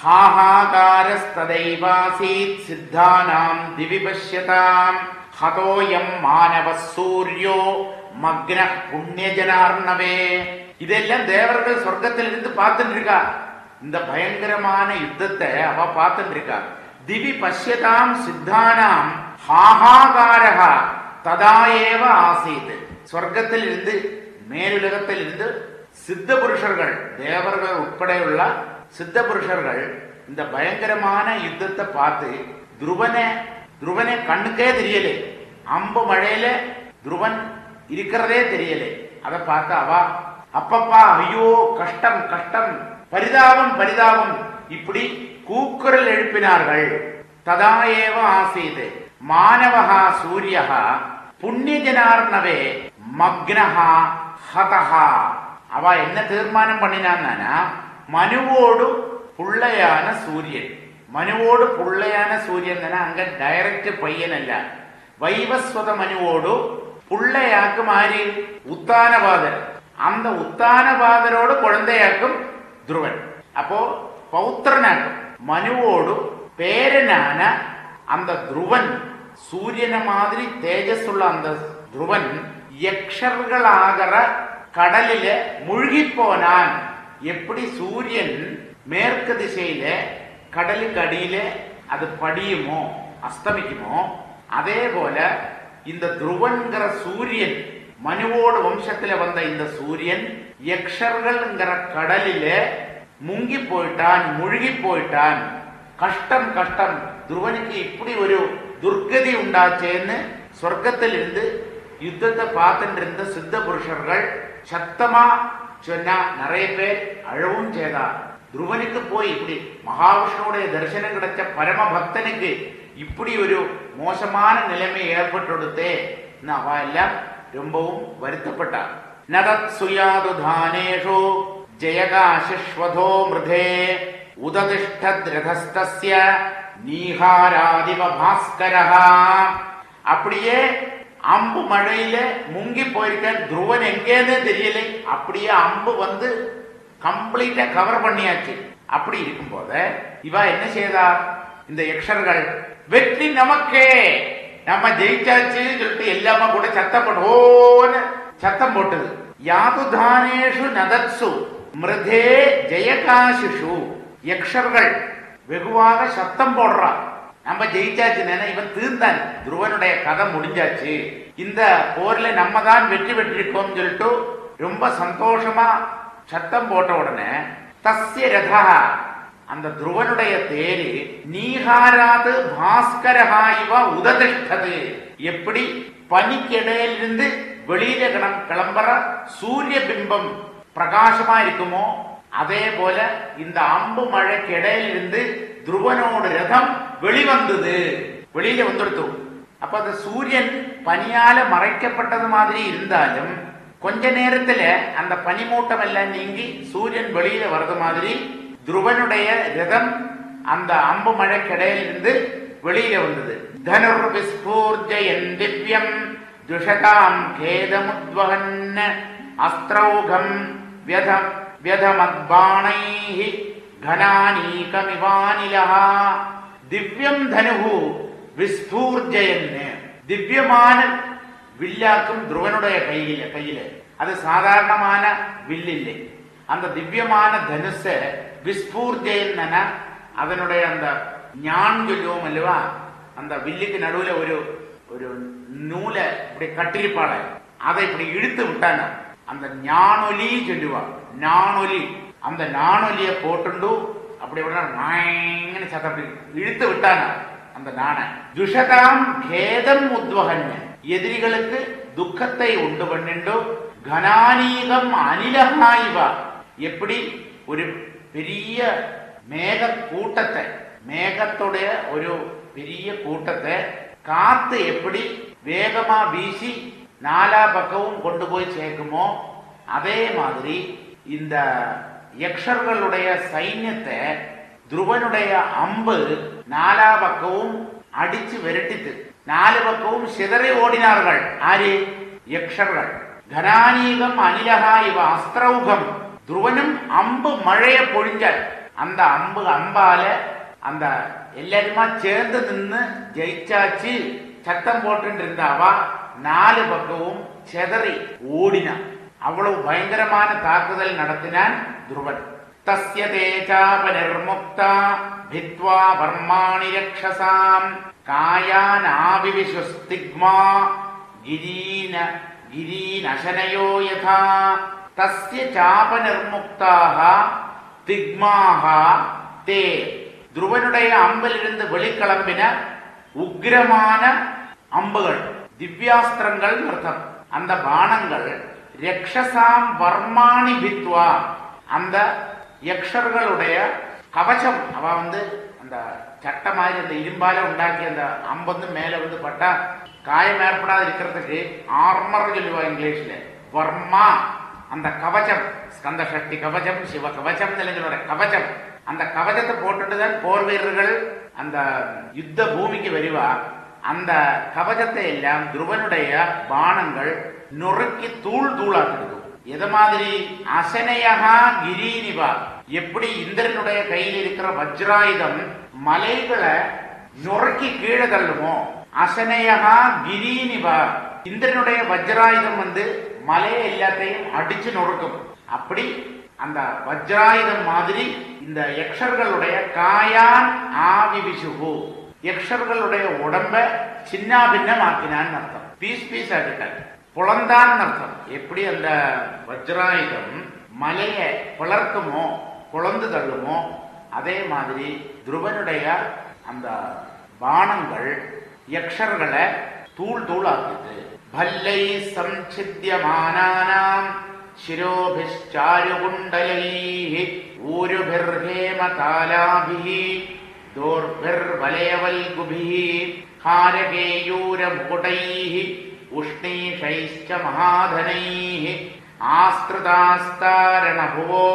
ஹாஹாகாரஸ்ததைவாசீத் சித்தானாம் திவி பஷ்யதாம் ஹதோயம் மானவ சூரியோ மக்ன புண்ணியஜனார்ணவே இதெல்லாம் தேவர்கள் சொர்க்கத்தில் இருந்து பார்த்துட்டு இருக்கா இந்த பயங்கரமான யுத்தத்தை அவ பார்த்துட்டு இருக்கா திவி பஷ்யதாம் சித்தானாம் ஹாஹாகாரஹா ததா ஏவ ஆசீத் சொர்க்கத்தில் இருந்து மேலுலகத்தில் இருந்து சித்த புருஷர்கள் தேவர்கள் உட்படையுள்ள சித்த புருஷர்கள் இந்த பயங்கரமான யுத்தத்தை பார்த்து துருவனை துருவனை கண்ணுக்கே தெரியலே அம்பு மழையில துருவன் இருக்கிறதே தெரியலே அதை பார்த்து அவா அப்பப்பா ஐயோ கஷ்டம் கஷ்டம் பரிதாபம் பரிதாபம் இப்படி கூக்குரல் எழுப்பினார்கள் ததா ஏவ ஆசீது மானவஹா சூரியஹா புண்ணிய ஜனார்ணவே மக்னஹா ஹதஹா அவ என்ன தீர்மானம் பண்ணினான்னா மனுவோடு புள்ளையான சூரியன் மனுவோடு புள்ளையான சூரியன் தானே அங்க டைரக்ட் பையனല്ല வைவஸ்வத மனுவோடு புள்ளையாக்கும் ஆര് உத்தானபாதர் அந்த உத்தானபாதரோடு குழந்தையாக்கும் துருவன் அப்போ പൗത്രനാക്കും മനുവോടു പേരനാന அந்த துருவன் சூரியனை மாதிரி தேஜஸுள்ள அந்த துருவன் யக்ஷர்களாகிற கடலில முழுகி போனான் எப்படி சூரியன் மேற்கு திசையில கடலுக்கு அடியில அது படியுமோ அஸ்தமிக்குமோ அதே போல இந்த துருவன்கிற சூரியன் மனுவோடு வம்சத்துல வந்த இந்த சூரியன் யக்ஷர்கள்ங்கிற கடலில മുങ്ങി പോയിട്ടാൻ മുഴുകി പോയിട്ടാൻ കഷ്ടം കഷ്ടം ധ്രുവനുക്ക് ഇപ്പടി ഒരു ദുർഗതി ഉണ്ടാച്ചേന്ന് സ്വർഗത്തിലിരുന്ന് யுத்தத்தை பார்த்துட்டு இருந்த சித்த புருஷர்கள் சத்தமா சொன்னா நிறைய பேர் அழவும் செய்தா துருவனுக்கு போய் இப்படி மகாவிஷ்ணுவுடைய தரிசனம் கிடைச்ச பரம பக்தனுக்கு இப்படி ஒரு மோசமான நிலைமை ஏற்பட்டுடுத்தே அவ எல்லாம் ரொம்பவும் வருத்தப்பட்டார் நதத் சுயாது தானேஷு ஜெயகாசிஸ்வதோ மிருதே உததிஷ்டத்ரதஸ்தஸ்ய நீஹாராதிவ பாஸ்கரஹா அப்படியே அம்பு மழையில முங்கி போயிருக்க துருவன் எங்கேன்னு தெரியலை அப்படியே அம்பு வந்து கம்ப்ளீட்டா கவர் பண்ணியாச்சு அப்படி இருக்கும் போத இவ என்ன செய்தா இந்த யக்ஷர்கள் வெற்றி நமக்கே நம்ம ஜெயிச்சாச்சுன்னு சொல்லிட்டு எல்லாமே கூட சத்தம் போட்டு ஓன்னு சத்தம் போட்டது யாதுதானேஷு நதத்சு மிருதே ஜெயகாசிஷு யக்ஷர்கள் வெகுவாக சத்தம் போடுறா நம்ம ஜெயிச்சாச்சுன்னு இவன் தீர்ந்தான் துருவனுடைய கதை முடிஞ்சாச்சு இந்த போர்ல நம்ம தான் வெற்றி பெற்றிருக்கோம் சொல்லிட்டு ரொம்ப சந்தோஷமா சத்தம் போட்ட உடனே தஸ்ய ரதா அந்த துருவனுடைய தேரு நீகாராது பாஸ்கரஹா இவ உததிஷ்டது எப்படி பனிக்கிடையிலிருந்து வெளியில கிளம் கிளம்புற சூரிய பிம்பம் பிரகாசமா இருக்குமோ அதே போல இந்த அம்பு மழைக்கு இடையிலிருந்து துருவனோட ரதம் வெளிவந்தது வெளியில வந்துடுத்து அப்ப அந்த சூரியன் பனியால மறைக்கப்பட்டது மாதிரி இருந்தாலும் கொஞ்ச நேரத்துல அந்த பனிமூட்டம் எல்லாம் நீங்கி சூரியன் வெளியில வர்றது மாதிரி துருவனுடைய ரதம் அந்த அம்பு மழைக்கிடையிலிருந்து வெளியில வந்தது தனுர் விஸ்பூர்ஜயன் திவ்யம் துஷதாம் கேதமுத்வகன் அஸ்திரௌகம் வியதம் வியதமத்பாணைः घनानीकमिवानिलः திவ்யம் தனுகு விஸ்பூர்ஜயன்னு திவ்யமான வில்லாக்கும் துருவனுடைய கையில கையில அது சாதாரணமான வில்லில்லை அந்த திவ்யமான தனுச விஸ்பூர்ஜயன்னா அதனுடைய அந்த ஞான் சொல்லுவோம் அல்லவா அந்த வில்லுக்கு நடுவுல ஒரு ஒரு நூலை இப்படி கட்டிருப்பாள அதை இப்படி இழுத்து விட்டான அந்த ஞானொலி சொல்லுவா ஞானொலி அந்த நாணொலிய போட்டுண்டு அப்படி நாயங்கன்னு சத்தம் அப்படி இழுத்து விட்டான அந்த நாண துஷதாம் கேதம் உத்வகன் எதிரிகளுக்கு துக்கத்தை உண்டு பண்ணிண்டு கனானீகம் அனிலகாய்வா எப்படி ஒரு பெரிய மேக கூட்டத்தை மேகத்துடைய ஒரு பெரிய கூட்டத்தை காத்து எப்படி வேகமா வீசி நாலா பக்கமும் கொண்டு போய் சேர்க்குமோ அதே மாதிரி இந்த யக்ஷர்களுடைய சைன்யத்தை துருவனுடைய அம்பு நாலா பக்கமும் அடிச்சு விரட்டித்து நாலு பக்கமும் சிதறி ஓடினார்கள் ஆര് யக்ஷர்கள் கனானீகம் அனிலகா இவ அஸ்திரௌகம் துருவனும் அம்பு மழைய பொழிஞ்சாள் அந்த அம்பு அம்பால அந்த எல்லாருமா சேர்ந்து நின்று ஜெயிச்சாச்சு சத்தம் போட்டு இருந்தாவா நாலு பக்கமும் செதறி ஓடினான் அவ்வளவு பயங்கரமான தாக்குதல் நடத்தினான் துருவன் தஸ்ய தேஜாபனிர்முக்தா भित्त्वा वर्माणि रक्षसाम् कायानाविविशुस्तिग्मा गिरीन गिरीनशनयो यथा तस्य चापनिर्मुक्ताः திக்மாக தே துருவனுடைய அம்பிலிருந்து வெளிக்கிளம்பின உக்கிரமான அம்புகள் திவ்யாஸ்திரங்கள் அர்த்தம் அந்த பானங்கள் ரக்ஷசாம் வர்மாணி பித்வா அந்த யக்ஷர்களுடைய கவசம் அவ வந்து அந்த சட்டை மாதிரி அந்த இரும்பால உண்டாக்கி அந்த அம்பந்து மேல வந்து பட்டா காயம் ஏற்படாது இருக்கிறதுக்கு ஆர்மர் சொல்லுவா இங்கிலீஷ்ல வர்மா அந்த கவச்சம் ஸ்கந்த சக்தி கவச்சம் சிவ கவச்சம் நிலைகளோட கவச்சம் அந்த கவச்சத்தை போட்டுட்டு தான் போர் வீரர்கள் அந்த யுத்த பூமிக்கு வருவா அந்த கவச்சத்தை எல்லாம் துருவனுடைய பானங்கள் நொறுக்கி தூள் தூளாக்கிடுது எது மாதிரி அசனையகா கிரீனிவா எப்படி இந்திரனுடைய கையில் இருக்கிற வஜ்ராயுதம் மலைகளை நொறுக்கி கீழே தள்ளுமோ அசனையகா கிரீனிவா இந்திரனுடைய வஜ்ராயுதம் வந்து மலையை எல்லாத்தையும் அடிச்சு நொறுக்கும் அப்படி அந்த வஜ்ராயுதம் மாதிரி இந்த யக்ஷர்களுடைய காயான் ஆவி விசுகு யக்ஷர்களுடைய உடம்ப சின்ன பின்னமாக்கினான்னு அர்த்தம் பீஸ் பீஸ் ஆக்கிட்டாங்க புலந்தான் அர்த்தம் எப்படி அந்த வஜ்ராயுதம் மலையை பிளர்க்குமோ புலந்து தள்ளுமோ அதே மாதிரி துருவனுடைய அந்த பானங்கள் யக்ஷர்களை தூள் தூள் ஆக்குது பல்லை சம்சித்தியமானானாம் ശിരോഭിശ്ചാരുകുണ്ടലൈः ഊരുഭിർഹേമതാലാഭിः ദോർഭിർവലയവൽഗുഭിः ഹാരകേയൂരമുകുടൈः ഉഷ്ണീഷൈശ്ച മഹാധനൈः ആസ്തൃതാസ്താരണഭുവോ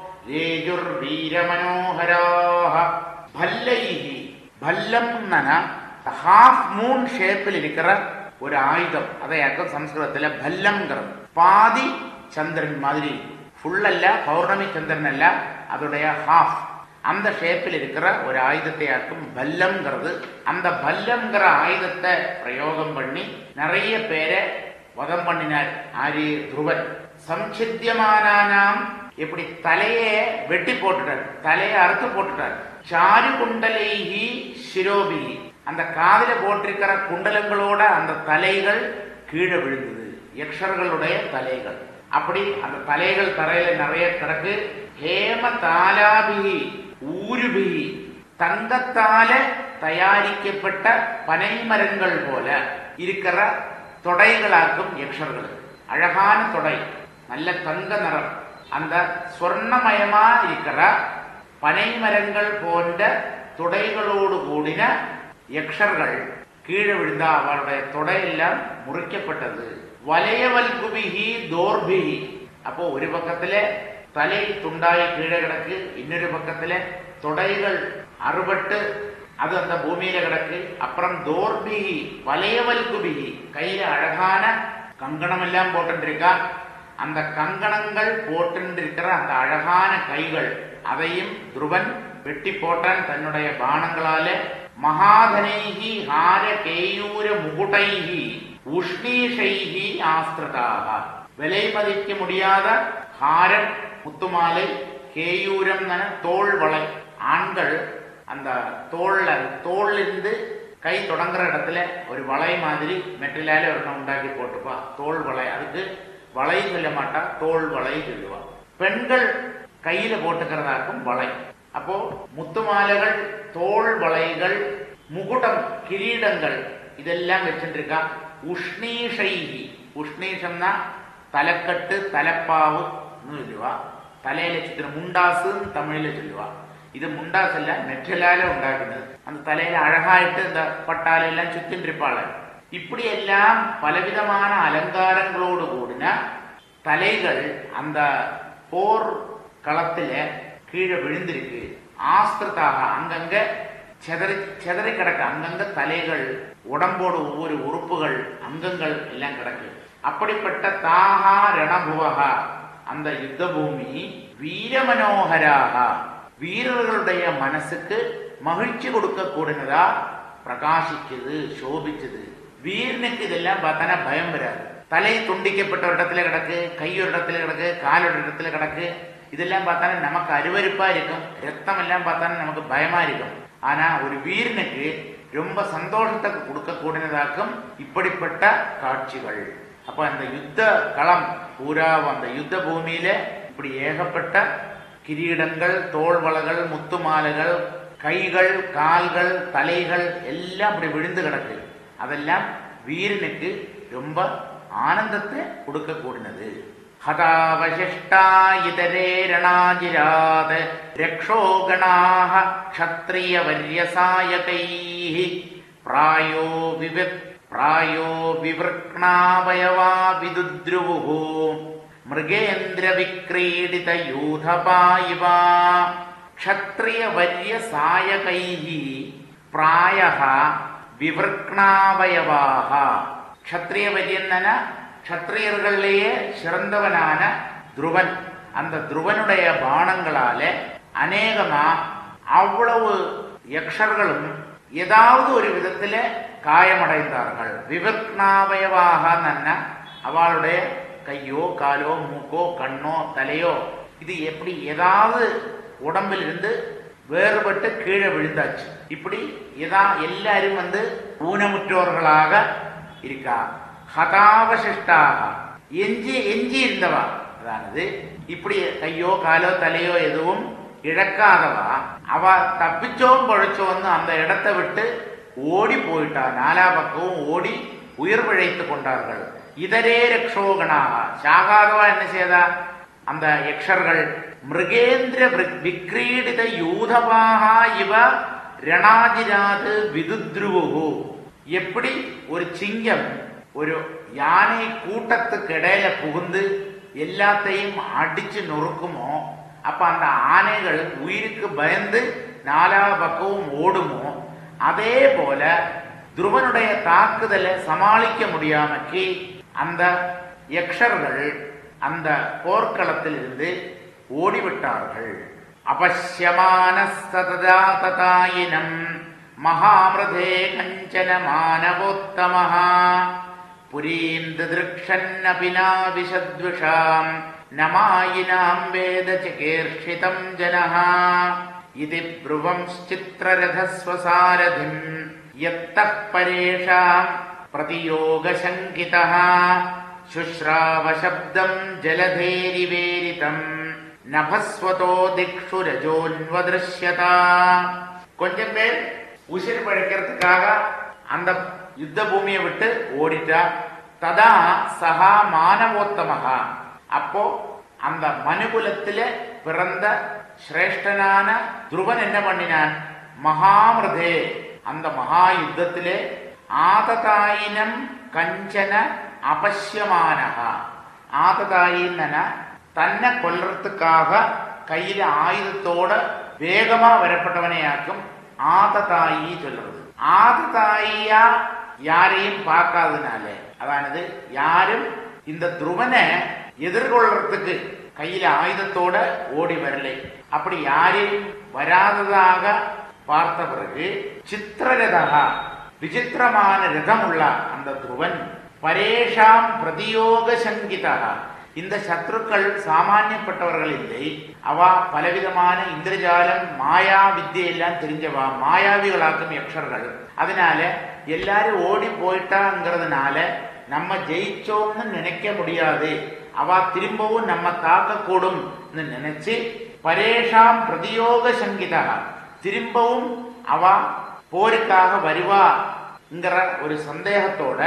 രേജുർവീരമനോഹരാः ഭല്ലൈഹി ഭല്ലം എന്ന ഹാഫ് മൂൺ ഷേപ്പിൽ இருக்கிற ஒரு ஆயுதம் அதையாக்கும் சம்ஸ்கிருதத்துல பல்லம்ங்கிறது பாதி சந்திரன் மாதிரி ஃபுல் அல்ல பௌர்ணமி சந்திரன் அல்ல அதோடைய ஹாஃப் அந்த ஷேப்பில் இருக்கிற ஒரு ஆயுதத்தையாக்கும் பல்லம்ங்கிறது அந்த பல்லம்ங்கிற ஆயுதத்தை பிரயோகம் பண்ணி நிறைய பேரை வதம் பண்ணினார் ஆரி துருவன் சம்சித்தியமானானாம் இப்படி தலையே வெட்டி போட்டுட்டார் தலையை அறுத்து போட்டுட்டார் சாரு குண்டலைஹி சிரோபி அந்த காதில போட்டிருக்கிற குண்டலங்களோட அந்த தலைகள் கீழே விழுந்தது யக்ஷர்களுடைய தலைகள் அப்படி அந்த தலைகள் தரையில நிறைய கிடக்கு ஹேம தாலாபிகி ஊருபிகி தங்கத்தால தயாரிக்கப்பட்ட பனைமரங்கள் போல இருக்கிற தொடைகளாக்கும் யக்ஷர்கள் அழகான தொடை நல்ல தங்க நிறம் அந்த சொர்ணமயமா இருக்கிற பனைமரங்கள் போன்ற துடைகளோடு கூடின யக்ஷர்கள் கீழே விழுந்தா அவளுடைய தொடையெல்லாம் முறிக்கப்பட்டது வலயவல் குபிகி தோர்பிகி அப்போ ஒரு பக்கத்துல தலை துண்டாയി கீழே கிடக்கு இன்னொரு பக்கத்துல தொடைகள் அறுபட்டு அது அந்த பூமியில கிடக்கு அப்புறம் தோர்பிகி வலயவல் குபிகி கையில அழகான கங்கணம் எல்லாம் போட்டுருக்கா அந்த கங்கணங்கள் போட்டிருக்கிற அந்த அழகான கைகள் அதையும் துருவன் வெட்டி போட்டான் தன்னுடைய பானங்களால மகாதனைகி ஹார கேயூர முகுடைகி உஷ்ணீஷைகி ஆஸ்திரதாக விலை மதிக்க முடியாத ஹாரன் முத்துமாலை கேயூரம் என தோல் வளை ஆண்கள் அந்த தோல்ல தோல்ல இருந்து கை தொடங்குற இடத்துல ஒரு வளை மாதிரி மெட்டிலால ஒருத்தன் உண்டாக்கி போட்டுப்பா தோல் வளை அதுக்கு வளை சொல்ல மாட்டா தோல் வளை சொல்லுவா பெண்கள் கையில போட்டுக்கிறதாக்கும் வளை அப்போ முத்துமாலைகள் தோல் வளைகள் முகுடம் கிரீடங்கள் இதெல்லாம் வச்சுருக்கா உஷ்ணீஷைகி உஷ்ணீஷம்னா തലക്കെട്ട് തലപ്പാവ് എന്ന് ചൊല്ലുക തലയിലെ ചിത്രം മുണ്ടാസ് എന്ന് തമിഴില് ചൊല്ലുക ഇത് മുണ്ടാസ് അല്ല மெட்டலால ഉണ്ടാക്കുന്നത് அந்த தலையில அழகாയിട്ട് இந்த பட்டாலெல்லாம் சுத்தின்றிருப்பாள் இப்படியெல்லாம் பலவிதமான அலங்காரங்களோடு கூடின தலைகள் அந்த போர் களத்துல கீழே விழுந்திருக்கு ஆஸ்திரத்தாக அங்கங்க செதறி செதறி கிடக்கு அங்கங்க தலைகள் உடம்போடு ஒவ்வொரு உறுப்புகள் அங்கங்கள் எல்லாம் கிடக்கு அப்படிப்பட்ட தாகா ரணபுவகா அந்த யுத்த பூமி வீரமனோகராக வீரர்களுடைய மனசுக்கு மகிழ்ச்சி கொடுக்க கூடினதா பிரகாசிக்குது சோபிச்சது வீரனுக்கு இதெல்லாம் பார்த்தானா பயம் வராது தலை துண்டிக்கப்பட்ட ஒரு இடத்துல கிடக்கு கை ஒரு இடத்துல கிடக்கு கால் ஒரு இடத்துல கிடக்கு இதெல்லாம் பார்த்தாலே நமக்கு அருவருப்பா இருக்கும் ரத்தம் எல்லாம் பார்த்தாலும் நமக்கு பயமா இருக்கும் ஆனா ஒரு வீரனுக்கு ரொம்ப சந்தோஷத்தை கொடுக்க கூடினதாக்கும் இப்படிப்பட்ட காட்சிகள் அப்ப அந்த யுத்த களம் பூரா அந்த யுத்த பூமியில இப்படி ஏகப்பட்ட கிரீடங்கள் தோள்வளைகள் முத்து மாலைகள் கைகள் கால்கள் தலைகள் எல்லாம் அப்படி விழுந்து கிடக்கு அதெல்லாம் வீரனுக்கு ரொம்ப ஆனந்தத்தை கொடுக்க கூடினது हतावशिष्टा इतरे रणाजिरात् रक्षो गणाः क्षत्रियवर्यसायकैः प्रायो विवित् प्रायो विवृक्णावयवा विदुद्रुवुः मृगेन्द्रविक्रीडितयूथपा इव क्षत्रियवर्यसायकैः प्रायः விவர்க்ணாவயவாக க்ஷத்ரியவரியன் க்ஷத்ரியர்களிலேயே சிறந்தவனான துருவன் அந்த துருவனுடைய பானங்களால அநேகமா அவ்வளவு யக்ஷர்களும் ஏதாவது ஒரு விதத்துல காயமடைந்தார்கள் விவர்க்ணாவயவாக நன்ன அவளுடைய கையோ காலோ மூக்கோ கண்ணோ தலையோ இது எப்படி ஏதாவது உடம்பில் இருந்து வேறுபட்டு கீழே விழுந்தாச்சு இப்படி இதா எல்லாரும் வந்து ஊனமுற்றோர்களாக இருக்கா ஹதாவசிஷ்டாக எஞ்சி எஞ்சி இருந்தவா அதானது இப்படி கையோ காலோ தலையோ எதுவும் இழக்காதவா அவ தப்பிச்சோம் பழைச்சோன்னு அந்த இடத்தை விட்டு ஓடி போயிட்டா நாலா பக்கமும் ஓடி உயிர் பிழைத்து கொண்டார்கள் இதரே ரக்ஷோகணாக சாகாதவா என்ன செய்தா அந்த யக்ஷர்கள் மிருகேந்திர விக்- விக்ரீடித யூதவாகா இவ ரணாஜிராது விதுத்ருவு எப்படி ஒரு சிங்கம் ஒரு யானை கூட்டத்துக்கு இடையில புகுந்து எல்லாத்தையும் அடிச்சு நொறுக்குமோ அப்ப அந்த ஆனைகள் உயிருக்கு பயந்து நாலா பக்கமும் ஓடுமோ அதே போல துருவனுடைய தாக்குதலை சமாளிக்க முடியாமக்கு அந்த யக்ஷர்கள் அந்த போர்க்களத்தில் இருந்து ஓடிவிட்டார்கள் அபஷ்யமான சததா ததாயினம் மகாமிருதே கஞ்சன மானவோத்தமஹா புரீம் திதிருக்ஷன்னபி நாவிஷத்விஷாம் நமாயினாம் வேத சிகீர்ஷிதம் ஜனः इति ब्रुवंश्चित्ररथस्वसारथिम् यत्तः परेषाम् प्रतियोगशङ्कितः शुश्रावशब्दम् जलधेरिवेरितम् நபஸ்வதோ திக்ஷு ரஜோன்வதிருஷ்யதா கொஞ்சம் பேர் உசிர் பழைக்கிறதுக்காக அந்த யுத்த பூமியை விட்டு ஓடிட்டா ததா சகா மானவோத்தமகா அப்போ அந்த மனுகுலத்திலே பிறந்த சிரேஷ்டனான துருவன் என்ன பண்ணினான் மகாமிருதே அந்த மகா யுத்தத்திலே ஆததாயினம் கஞ்சன அபஷ்யமானகா ஆததாயின்னா தன்னை கொல்றதுக்காக கையில ஆயுதத்தோட வேகமா வரப்பட்டவனையாக்கும் ஆததாயி சொல்றது ஆததாயியா யாரையும் பார்க்காதனால அதானது யாரும் இந்த துருவனை எதிர்கொள்றதுக்கு கையில ஆயுதத்தோட ஓடி வரலை அப்படி யாரையும் வராததாக பார்த்த பிறகு சித்திரரதா விசித்திரமான ரதம் உள்ள அந்த துருவன் பரேஷாம் பிரதியோக சங்கிதா இந்த சத்ருக்கள் சாமானியப்பட்டவர்கள் இல்லை அவ பலவிதமான இந்திரஜாலம் மாயா வித்தியெல்லாம் தெரிஞ்சவா மாயாவிகளாக்கும் யக்ஷர்கள் அதனால எல்லாரும் ஓடி போயிட்டாங்கிறதுனால நம்ம ஜெயிச்சோம்னு நினைக்க முடியாது அவ திரும்பவும் நம்ம தாக்கக்கூடும் நினைச்சு பரேஷாம் பிரதியோக சங்கிதா திரும்பவும் அவ போருக்காக வருவாங்கிற ஒரு சந்தேகத்தோட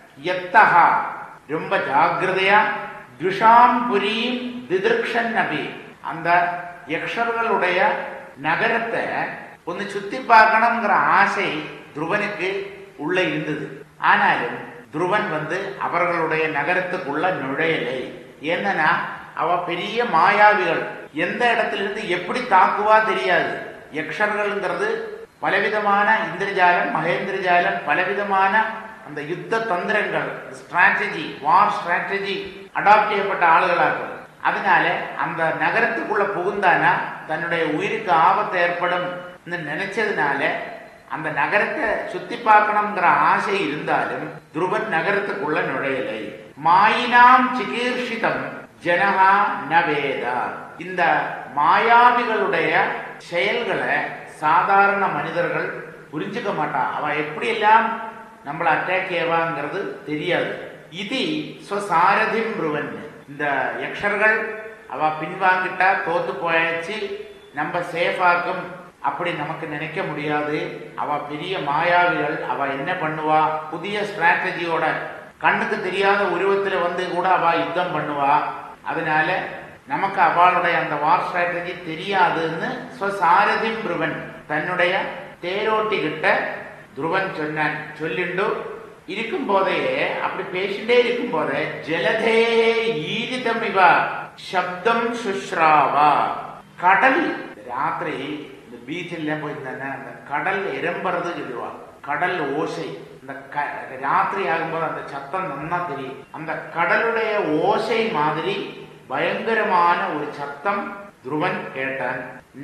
எத்தகா ரொம்ப ஜாகிரதையா துஷாம் புரீம் திதிர்க்ஷன் நபி அந்த யக்ஷர்களுடைய நகரத்தை ஒன்னு சுத்தி பார்க்கணுங்கிற ஆசை துருவனுக்கு உள்ள இருந்தது ஆனாலும் துருவன் வந்து அவர்களுடைய நகரத்துக்குள்ள நுழையலை என்னன்னா அவ பெரிய மாயாவிகள் எந்த இடத்திலிருந்து எப்படி தாக்குவா தெரியாது யக்ஷர்கள்ங்கிறது பலவிதமான இந்திரஜாலம் மகேந்திரஜாலம் பலவிதமான அந்த யுத்த தந்திரங்கள் ஸ்ட்ராட்டஜி வார் ஸ்ட்ராட்டஜி அடாப்ட் செய்யப்பட்ட ஆளுகளாகும் அதனால அந்த நகரத்துக்குள்ள புகுந்தானா தன்னுடைய உயிருக்கு ஆபத்து ஏற்படும் நினைச்சதுனால அந்த நகரத்தை சுத்தி பார்க்கணுங்கிற ஆசை இருந்தாலும் துருவன் நகரத்துக்குள்ள நுழையலை மாயினாம் சிகீர்ஷிதம் ஜனகா நவேதா இந்த மாயாவிகளுடைய செயல்களை சாதாரண மனிதர்கள் புரிஞ்சுக்க மாட்டா அவ எப்படி எல்லாம் நம்மளை அட்டாக் ஏவாங்கிறது தெரியாது இது ஸ்வசாரதிம் ப்ருவன் இந்த யக்ஷர்கள் அவ பின்வாங்கிட்டா தோத்து போயாச்சு நம்ம சேஃபாக்கும் அப்படி நமக்கு நினைக்க முடியாது அவ பெரிய மாயாவிகள் அவ என்ன பண்ணுவா புதிய ஸ்ட்ராட்டஜியோட கண்ணுக்கு தெரியாத உருவத்துல வந்து கூட அவ யுத்தம் பண்ணுவா அதனால நமக்கு அவளுடைய அந்த வார் ஸ்ட்ராட்டஜி தெரியாதுன்னு ஸ்வசாரதிம் ப்ருவன் தன்னுடைய தேரோட்டி கிட்ட துருவன் சொன்னான் சொல்லிண்டு இருக்கும் போதே அப்படி பேசிட்டே இருக்கும் போதே ஜலதே ஈரிதம் இவ சப்தம் சுஷ்ராவா கடல் ராத்திரி இந்த பீச்சில் போயிருந்தானே அந்த கடல் எரம்புறது சொல்லுவா கடல் ஓசை இந்த க- ராத்திரி ஆகும்போது அந்த சத்தம் நன்னா தெரியும் அந்த கடலுடைய ஓசை மாதிரி பயங்கரமான ஒரு சத்தம் துருவன் கேட்டான்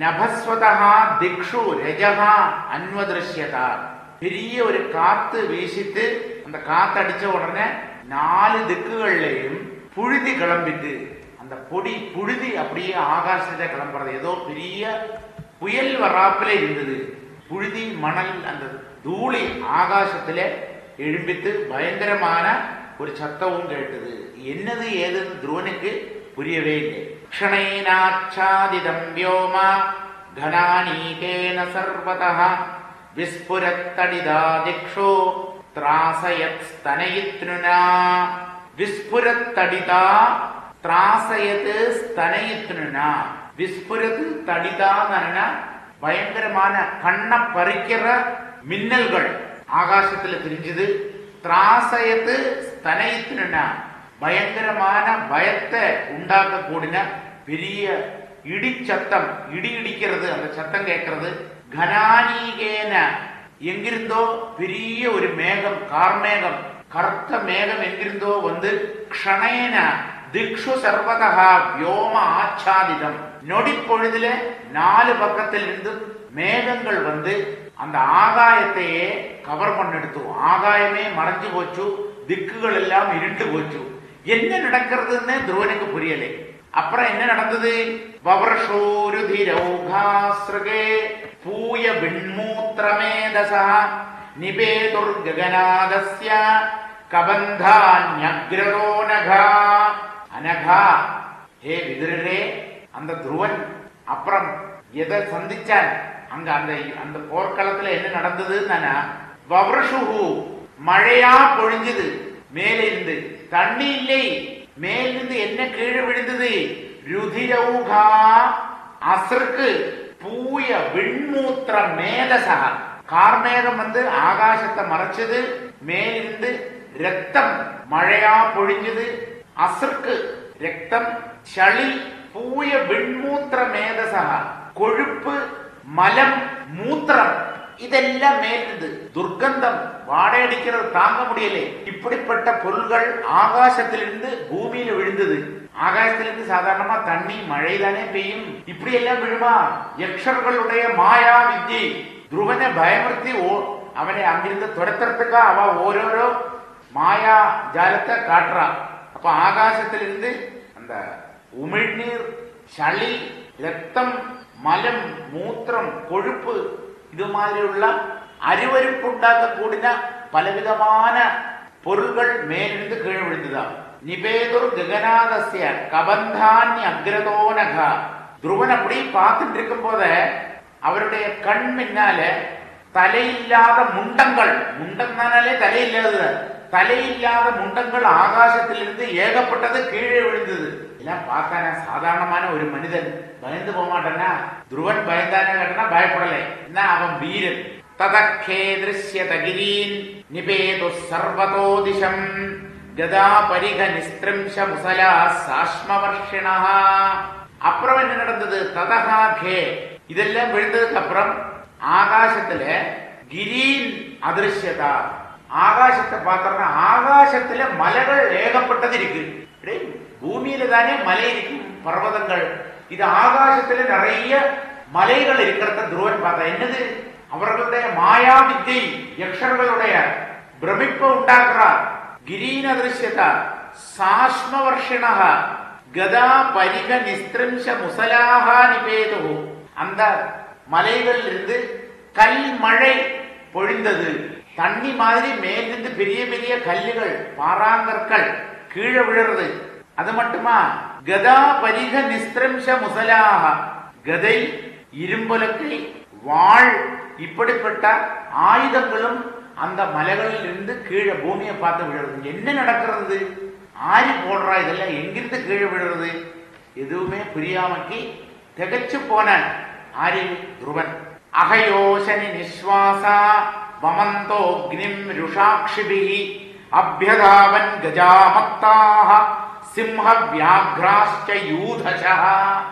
நபஸ்வதா திக்ஷு ரஜகா அன்வதிருஷ்யதா பெரிய ஒரு காத்து வீசிட்டு அந்த காத்து அடிச்ச உடனே நாலு திக்குகள்லையும் புழுதி கிளம்பிட்டு அந்த பொடி புழுதி அப்படியே ஆகாசத்தை கிளம்புறது ஏதோ பெரிய புயல் வராப்புல இருந்தது புழுதி மணல் அந்த தூளி ஆகாசத்துல எழும்பித்து பயங்கரமான ஒரு சத்தமும் கேட்டது என்னது ஏதுன்னு துருவனுக்கு புரியவே இல்லை க்ஷணைனாச்சாதிதம் வியோமா கனானீகேன சர்வதः விஸ்புரத்தடிதா திக்ஷோ திராசயத் ஸ்தனயித்ருனா விஸ்புரத்தடிதா திராசயத்து ஸ்தனயித்துனா விஸ்புரத்து தடிதான்னு பயங்கரமான கண்ணை பறிக்கிற மின்னல்கள் ஆகாசத்துல தெரிஞ்சது திராசயத்து ஸ்தனயித்துனா பயங்கரமான பயத்தை உண்டாக்கக்கூடிய பெரிய இடி சத்தம் இடி இடிக்கிறது அந்த சத்தம் கேட்கறது கனானீகேன எங்கிருந்தோ பெரிய ஒரு மேகம் கார்மேகம் கருத்த மேகம் எங்கிருந்தோ வந்து க்ஷணேன திக்ஷு சர்வதா வியோம ஆச்சாதிதம் நொடி பொழுதுல நாலு பக்கத்தில் இருந்து மேகங்கள் வந்து அந்த ஆகாயத்தையே கவர் பண்ணெடுத்து ஆகாயமே மறைஞ்சு போச்சு திக்குகள் எல்லாம் இருண்டு போச்சு என்ன நடக்கிறதுன்னு துருவனுக்கு புரியலை அப்புறம் என்ன நடந்தது வவர்ஷோருதிரௌகாஸ்ருகே பூய விண்மூத்திரமேதசா நிபேதுர் ககநாதஸ்ய கபந்தான்யக்ரதோ நகா அனகா ஹே விதுரரே அந்த துருவன் அப்புறம் எதை சந்திச்சான் அங்க அந்த அந்த போர்க்களத்துல என்ன நடந்ததுன்னா வவர்ஷுஹு மழையா பொழிஞ்சது மேலிருந்து தண்ணி இல்லை மேலிருந்து என்ன கீழே விழுந்தது ருதிரௌகா அசருக்கு பூய விண்மூத்திர மேதசா கார்மேகம் வந்து ஆகாசத்தை மறைச்சது மேலிருந்து ரத்தம் மழையா பொழிஞ்சது அசருக்கு ரத்தம் சளி பூய விண்மூத்திர மேதசா கொழுப்பு மலம் மூத்திரம் இதெல்லாம் மேலிருந்து துர்க்கந்தம் வாடையடிக்கிறது தாங்க முடியலை இப்படிப்பட்ட பொருள்கள் ஆகாசத்திலிருந்து பூமியில விழுந்தது ஆகாசத்திலிருந்து சாதாரணமா தண்ணி மழை தானே பெய்யும் இப்படி எல்லாம் விழுமா யக்ஷர்களுடைய மாயா வித்தி துருவனை பயமுறுத்தி ஓ அவனை அங்கிருந்து துரத்துறதுக்கா அவ ஓரோரோ மாயா ஜாலத்தை காட்டுறா அப்ப ஆகாசத்திலிருந்து அந்த உமிழ்நீர் சளி ரத்தம் மலம் மூத்திரம் கொழுப்பு இது மாதிரியுள்ள அருவருப்பு உண்டாக்கக்கூடிய பலவிதமான பொருள்கள் மேலிருந்து கீழே விழுந்துதான் நிபேதுர் ககநாதசிய கபந்தான்ய அக்ரதோனகா துருவன் அப்படி பார்த்துட்டு இருக்கும் போத அவருடைய கண் முன்னால தலையில்லாத முண்டங்கள் முண்டம்னாலே தலையில்லாதது தலையில்லாத முண்டங்கள் ஆகாசத்திலிருந்து ஏகப்பட்டது கீழே விழுந்தது எல்லாம் பார்த்தானே சாதாரணமான ஒரு மனிதன் பயந்து போக மாட்டானா துருவன் பயந்தானே கேட்டனா பயப்படலை என்ன அவன் வீரன் ததக்கே திருஷ்யத கிரீன் நிபேது சர்வதோ திசம் கதா பரிக நிஸ்திரிம்ச முசலா சாஷ்மவர்ஷிணா அப்புறம் என்ன நடந்தது ததகா கே இதெல்லாம் விழுந்ததுக்கு அப்புறம் ஆகாசத்துல கிரீன் அதிருஷ்யதா ஆகாசத்தை பார்த்தோம்னா ஆகாசத்துல மலைகள் ஏகப்பட்டது இருக்கு டேய், பூமியில தானே மலை இருக்கும் பர்வதங்கள் இது ஆகாசத்துல நிறைய மலைகள் இருக்கிறத துருவன் பார்த்தா என்னது அவர்களுடைய மாயா வித்தை யக்ஷர்களுடைய பிரமிப்பை உண்டாக்குறார் கிரீன திருஷ்யதா சாஷ்ம வர்ஷிணா கதா பரிக நிஸ்திரிம்ச முசலாக நிபேது அந்த மலைகளில் இருந்து கல் மழை பொழிந்தது தண்ணி மாதிரி மேலிருந்து பெரிய பெரிய கல்லுகள் பாறாங்கற்கள் கீழே விழுறது அது மட்டுமா கதா பரிக நிஸ்திரம்ச முசலாக கதை இரும்புலக்கை வாழ் இப்படிப்பட்ட ஆயுதங்களும் அந்த மலைகளில் இருந்து கீழே பூமியை பார்த்து விழுறது என்ன நடக்கிறது ஆரி போடுறா இதெல்லாம் எங்கிருந்து கீழே விழுறது எதுவுமே புரியாமக்கி திகைச்சு போனான் ஆரி துருவன் அகயோசனி நிஸ்வாசா வமந்தோக்னிம் ருஷாக்ஷிபிஹி அபியதாவன் கஜாமத்தாக சிம்ஹ வியாக்ராஷ்ட யூதசः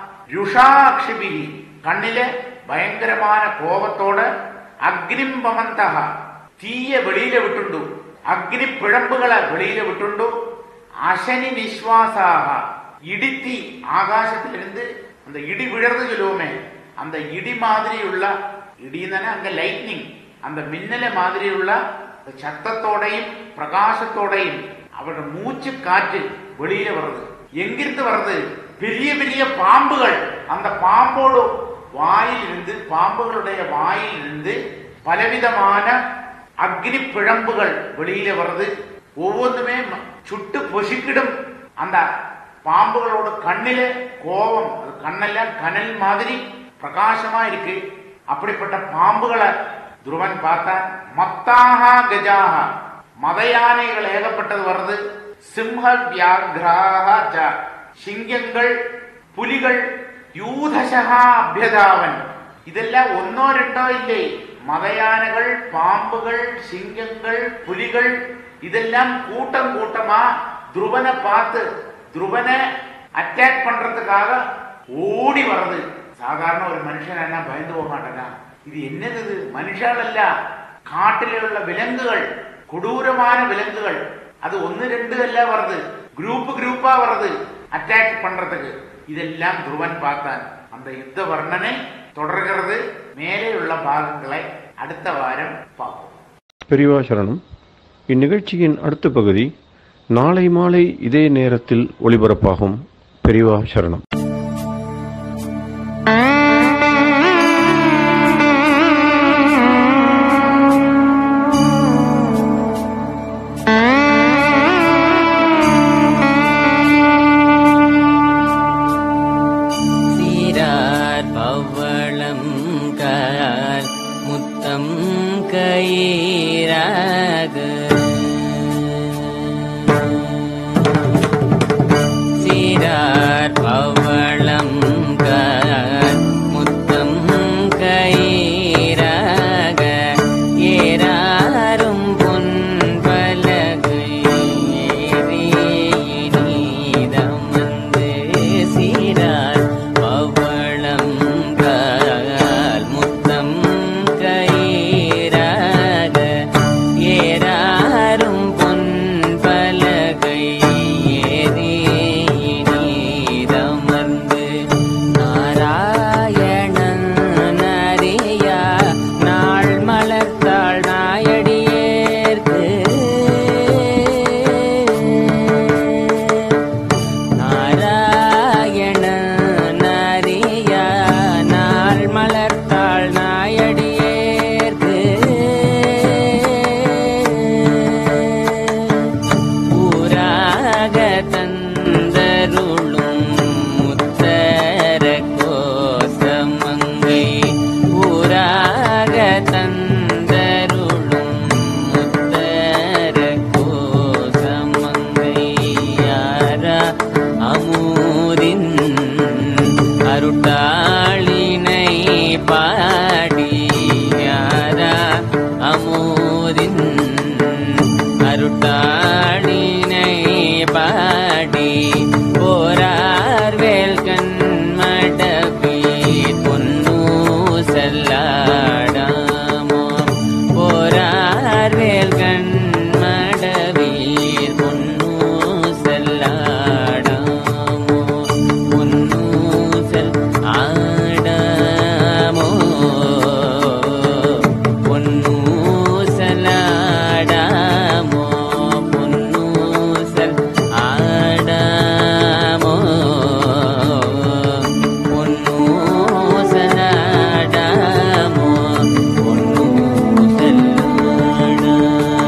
ருஷாக்ஷிபிஹி கண்ணிலே பயங்கரமான கோபத்தோட அக்னிம் வமந்தக தீய வெளியில விட்டுண்டு அக்னி பிழம்புகளை வெளியில விட்டுண்டு அசனி நிஸ்வாசாக இடித்தி ஆகாசத்திலிருந்து அந்த இடி விழறது சொல்லுவோமே அந்த இடி மாதிரியுள்ள இடின்னு அங்க லைட்னிங் அந்த மின்னல மாதிரியுள்ள சத்தத்தோடையும் பிரகாசத்தோடையும் அவரோட மூச்சு காற்று வெளியில வருது எங்கிருந்து வருது பெரிய பெரிய பாம்புகள் அந்த பாம்போடு வாயில் இருந்து பாம்புகளுடைய வாயில் இருந்து பலவிதமான அக்னி பிழம்புகள் வெளியில வருது ஒவ்வொன்றுமே ம- சுட்டு பொசிக்கிடும் அந்த பாம்புகளோட கண்ணில கோபம் அது கண்ணெல்லாம் கனல் மாதிரி பிரகாசமா இருக்கு அப்படிப்பட்ட பாம்புகளை துருவன் பார்த்தான் மத்தாக கஜாக மத யானைகள் ஏகப்பட்டது வருது சிம்ஹ வியாக்ராக ச சிங்கங்கள் புலிகள் യൂഥശഹാ അഭ്യതാവൻ ഇതെല്ലാം ഒന്നോ രണ്ടോ ഇല്ലേ മതയാനകൾ പാമ്പുകൾ സിംഹങ്ങൾ പുലികൾ ഇതെല്ലാം കൂട്ടം കൂട്ടമാ ധ്രുവനെ பார்த்து ധ്രുവനെ அட்டாக் பண்றதுக்காக ஓடி வருது சாதாரண ஒரு மனுஷன் என்ன பயந்து போக மாட்டேனா இது என்னது இது மனுஷாலല്ല കാട്ടിലുള്ള വിലങ്ങുകൾ കൊടൂരமான விலங்குகள் அது ஒன்னு ரெண்டு அல்ல வருது குரூப் குரூப்பா வருது அட்டாக் பண்றதுக்கு இதெல்லாம் துருவன் பார்த்தான் அந்த யுத்த வர்ணனை தொடர்கிறது மேலே உள்ள பாகங்களை அடுத்த வாரம் பார்ப்போம் பெரியவா சரணம் இந்நிகழ்ச்சியின் அடுத்த பகுதி நாளை மாலை இதே நேரத்தில் ஒளிபரப்பாகும் பெரியவா சரணம் சீரார் பவளம் கால் முத்தம் கயிறாக சீரார் பவளம் கால் முத்தம் கயிறாக ஏறாரும் பொன் பலகை நீதம் வந்து சீரார் பவளம் கால் முத்தம் கயிறாக ஏறாரும் பொன் பலகை ஏறி நீதமர்ந்து நாராயணன் நரியா நாள் மலர்த்தாள் நாயடியேற்கு நாராயண நரியா நாள் மலர்த்தாள் நாயடியேற்கு ஊராக தந்தருளும் முத்தர கோசமங்கை ஊராக தந்தருளும் முத்தர கோசமங்கை யாரா அமூரின் அருட்டாளினை பாடி யாரா அமூரின் அருட்டாளினை பாடி போரார் வேல்கண் மடபி பொன்னு செல்லாடாமோ போரார் வேல்கண் மடவீர் பொன்னு செல்லாடாமோ பொன்னு செல் ஆடாமோ பொன்னு செல்லாடாமோ பொன்னு செல் ஆடாமோ பொன்னு செல்லாடாமோ பொன்னு செல்லாடாமோ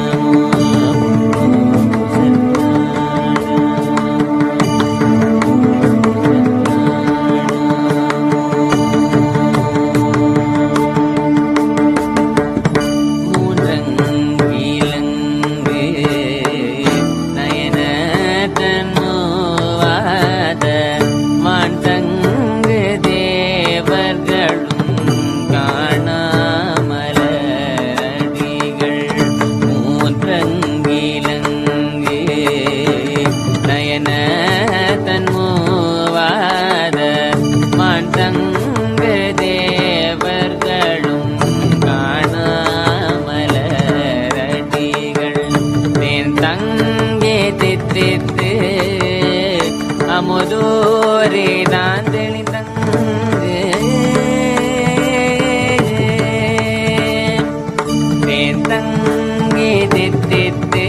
மூன்றங்கிலங்கு நயன தன்னுவாத வான் தங்கு தேவர்களும் காணாமலடிகள் மூன்றங்கிலங்கு நயன தன்முவாத மான் தங்கு தேவர்களும் காணாமலரடிகள் தேன் தங்கே தித்தித்து அமுதோரே நான் தெளிதங்கு தேன் தங்கே தித்தித்து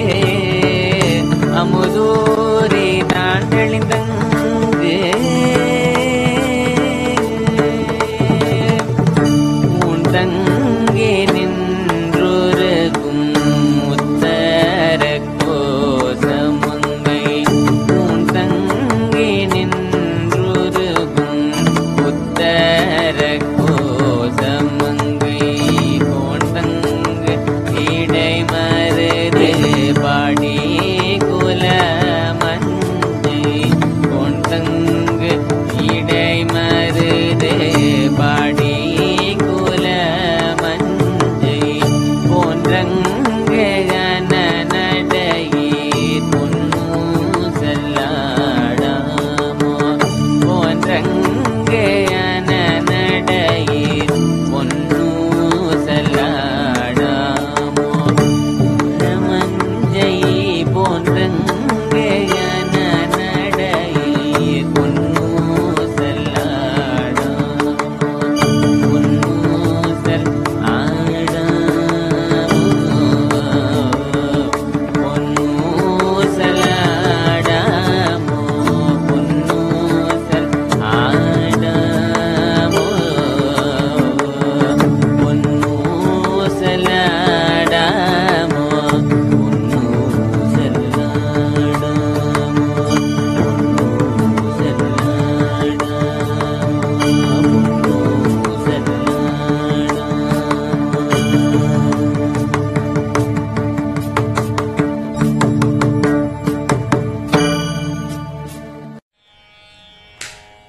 அமுதோரே நான் தெளிதங்கு மூந்தங்கே நின்றொருகும் உத்தர கோசமங்கை மூந்தங்கே நின்றொருகும் உத்தர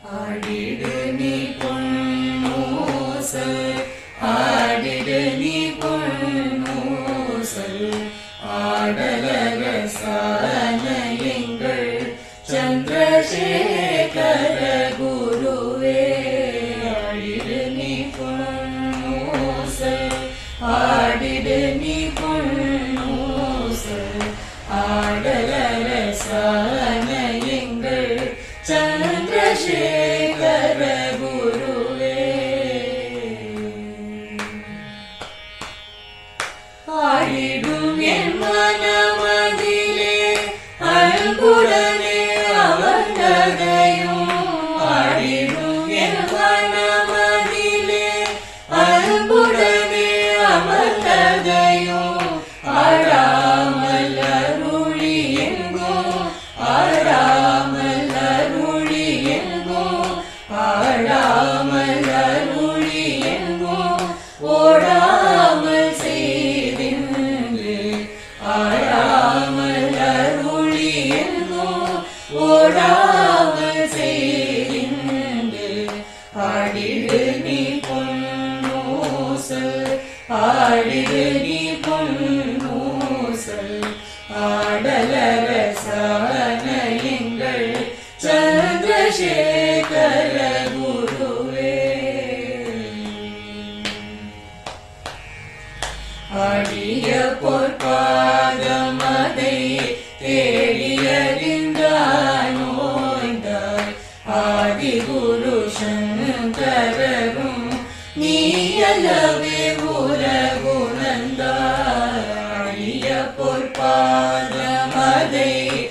ஆடிடு நீ பொன்னூசல் ஆடிடு நீ பொன்னூசல் ஆடலக சான எங்கள் சந்திரசேகர குருவே ஆடிடு நீ பொன்னூசல் ஆடிடு நீ பொன்னூசல் ஆடலர சான எங்கள் சந்திரசேகர குருவே ஆடிடும் என் மனமதிலே அன்புடனே அமர்ந்ததையும் ஆடிடும் என் மனமதிலே அன்புடனே அமர்ந்ததையும் ஆடாமல் அருளி எங்கும் ஆடாமல் அருளி எங்கும் ஆடாமல் அருளி எங்கும் ஓடாமல் செய்தின்று ஆடாமல் அருளி எங்கும் ஓடாமல் செய்தின்று ஆடிடு நீ பொன்னூசல் ஆடிடு நீ பொன்னூசல் ஆடலர சான எங்கள் சந்திரசேகர குருவே ஆடிய பொற்பாதமதை தேடியறிந்தானோய்ந்தாய் ஆதி குரு சங்கரரும் நீயலவே உலகுணந்தாடிய பொற்பாதமதை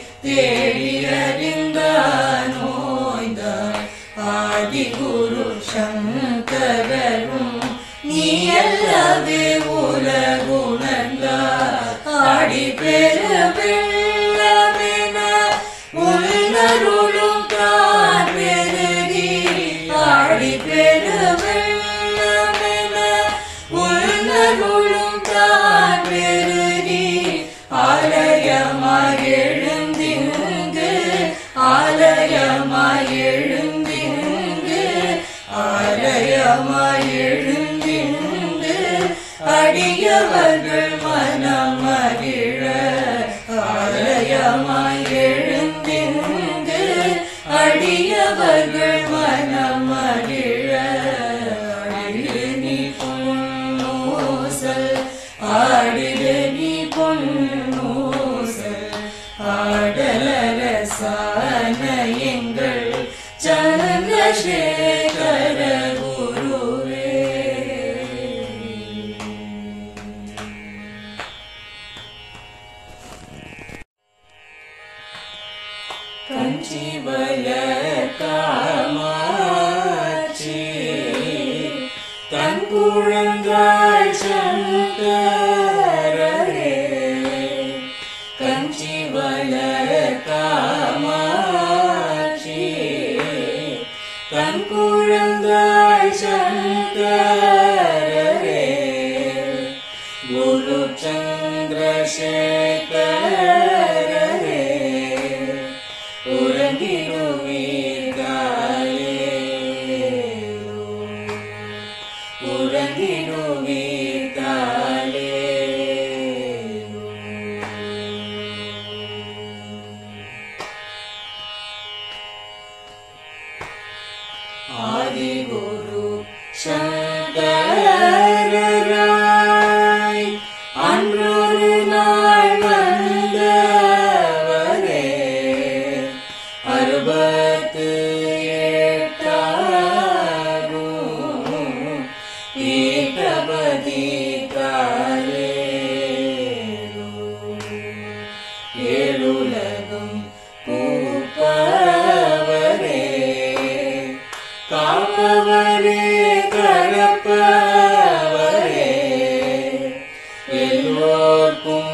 தேடியறிந்தானோய்ந்தாய் ஆதி குரு சங்கரரும் நீயல்லவே உலகுணர்ந்தார் ஆடி பெரு வெள்ளமென உள்நருளும் தான் பெருகி ஆடி பெரு வெள்ளமென உள்நருளும் தான் பெருகி ஆலயமாய் எழுந்திங்கு ஆலயமாய் எழுந்திங்கு ஆலயமாய் எழுந்திங்கு அடியவர்கள் மனம் மகிழ ஆலயமாய் எழுந்திங்கு அடியவர்கள் மனம் மகிழ ஆடிடு நீ பொன்னூசல் ஆடிடு நீ பொன்னூசல் ஆடலர சான எங்கள் சந்திரசேகர குருவே கஞ்சிவல காமாட்சி தன் குழந்தாள் சங்கரே கஞ்சிவல காமாட்சி தன் குழந்தாள் சங்கரே குரு சந்திரசேகரே உறங்கிடுவீர்களே உறங்கிடுவீர்களே ஆதிகுரு சங்கராய் அன்றொரு நாள் வந்தவரே அறுபத்து எட்டாகும் பீட்டபதி காலே ஏழுலகும் பூப்பவரே காப்பவரே கடப்பவரே எல்லோர்க்கும்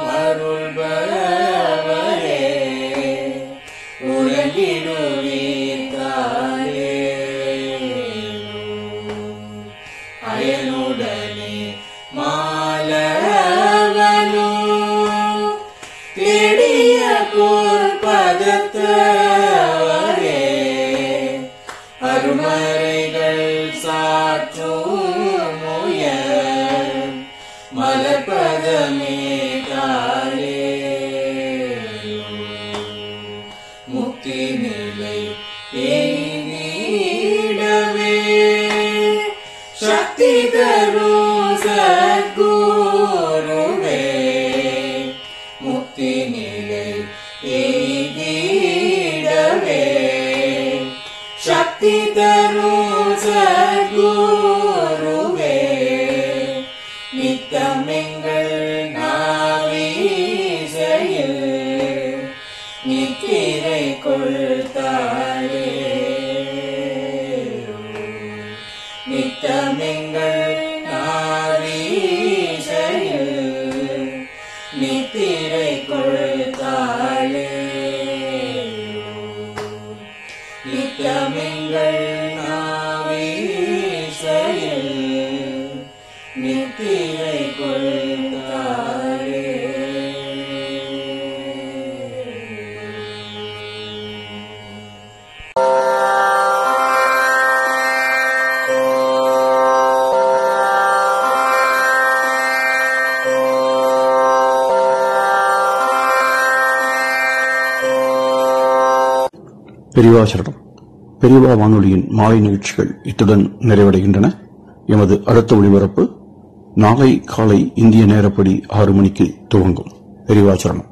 அருள்பவரே உலகிடுவீர்களே அயனுடனே மாலவனோ தேடிய போர் பதத்தவரே அருமறைகள் சாற்றும் உயர் மலர்பதமே தாரே முக்தி நிலை எய்திடவே சக்தி தரும் சத்குருவே முக்தி நிலை எய்திடவே சக்தி தரும் சத்குருவே நித்தமெங்கள் நாவீசையில் நித்திரை கொள்தாயே நித்தமெங்கள் நாவீசையில் நித்திரை கொள்தாளே நித்தமெங்கள் நாவீசையில் நித்திரை கொள்தாளே பெரியவா சரணம் பெரியவா வானொலியின் மாலை நிகழ்ச்சிகள் இத்துடன் நிறைவடைகின்றன எமது அடுத்த ஒளிபரப்பு நாளை காலை இந்திய நேரப்படி ஆறு மணிக்கு துவங்கும் பெரியவா சரணம்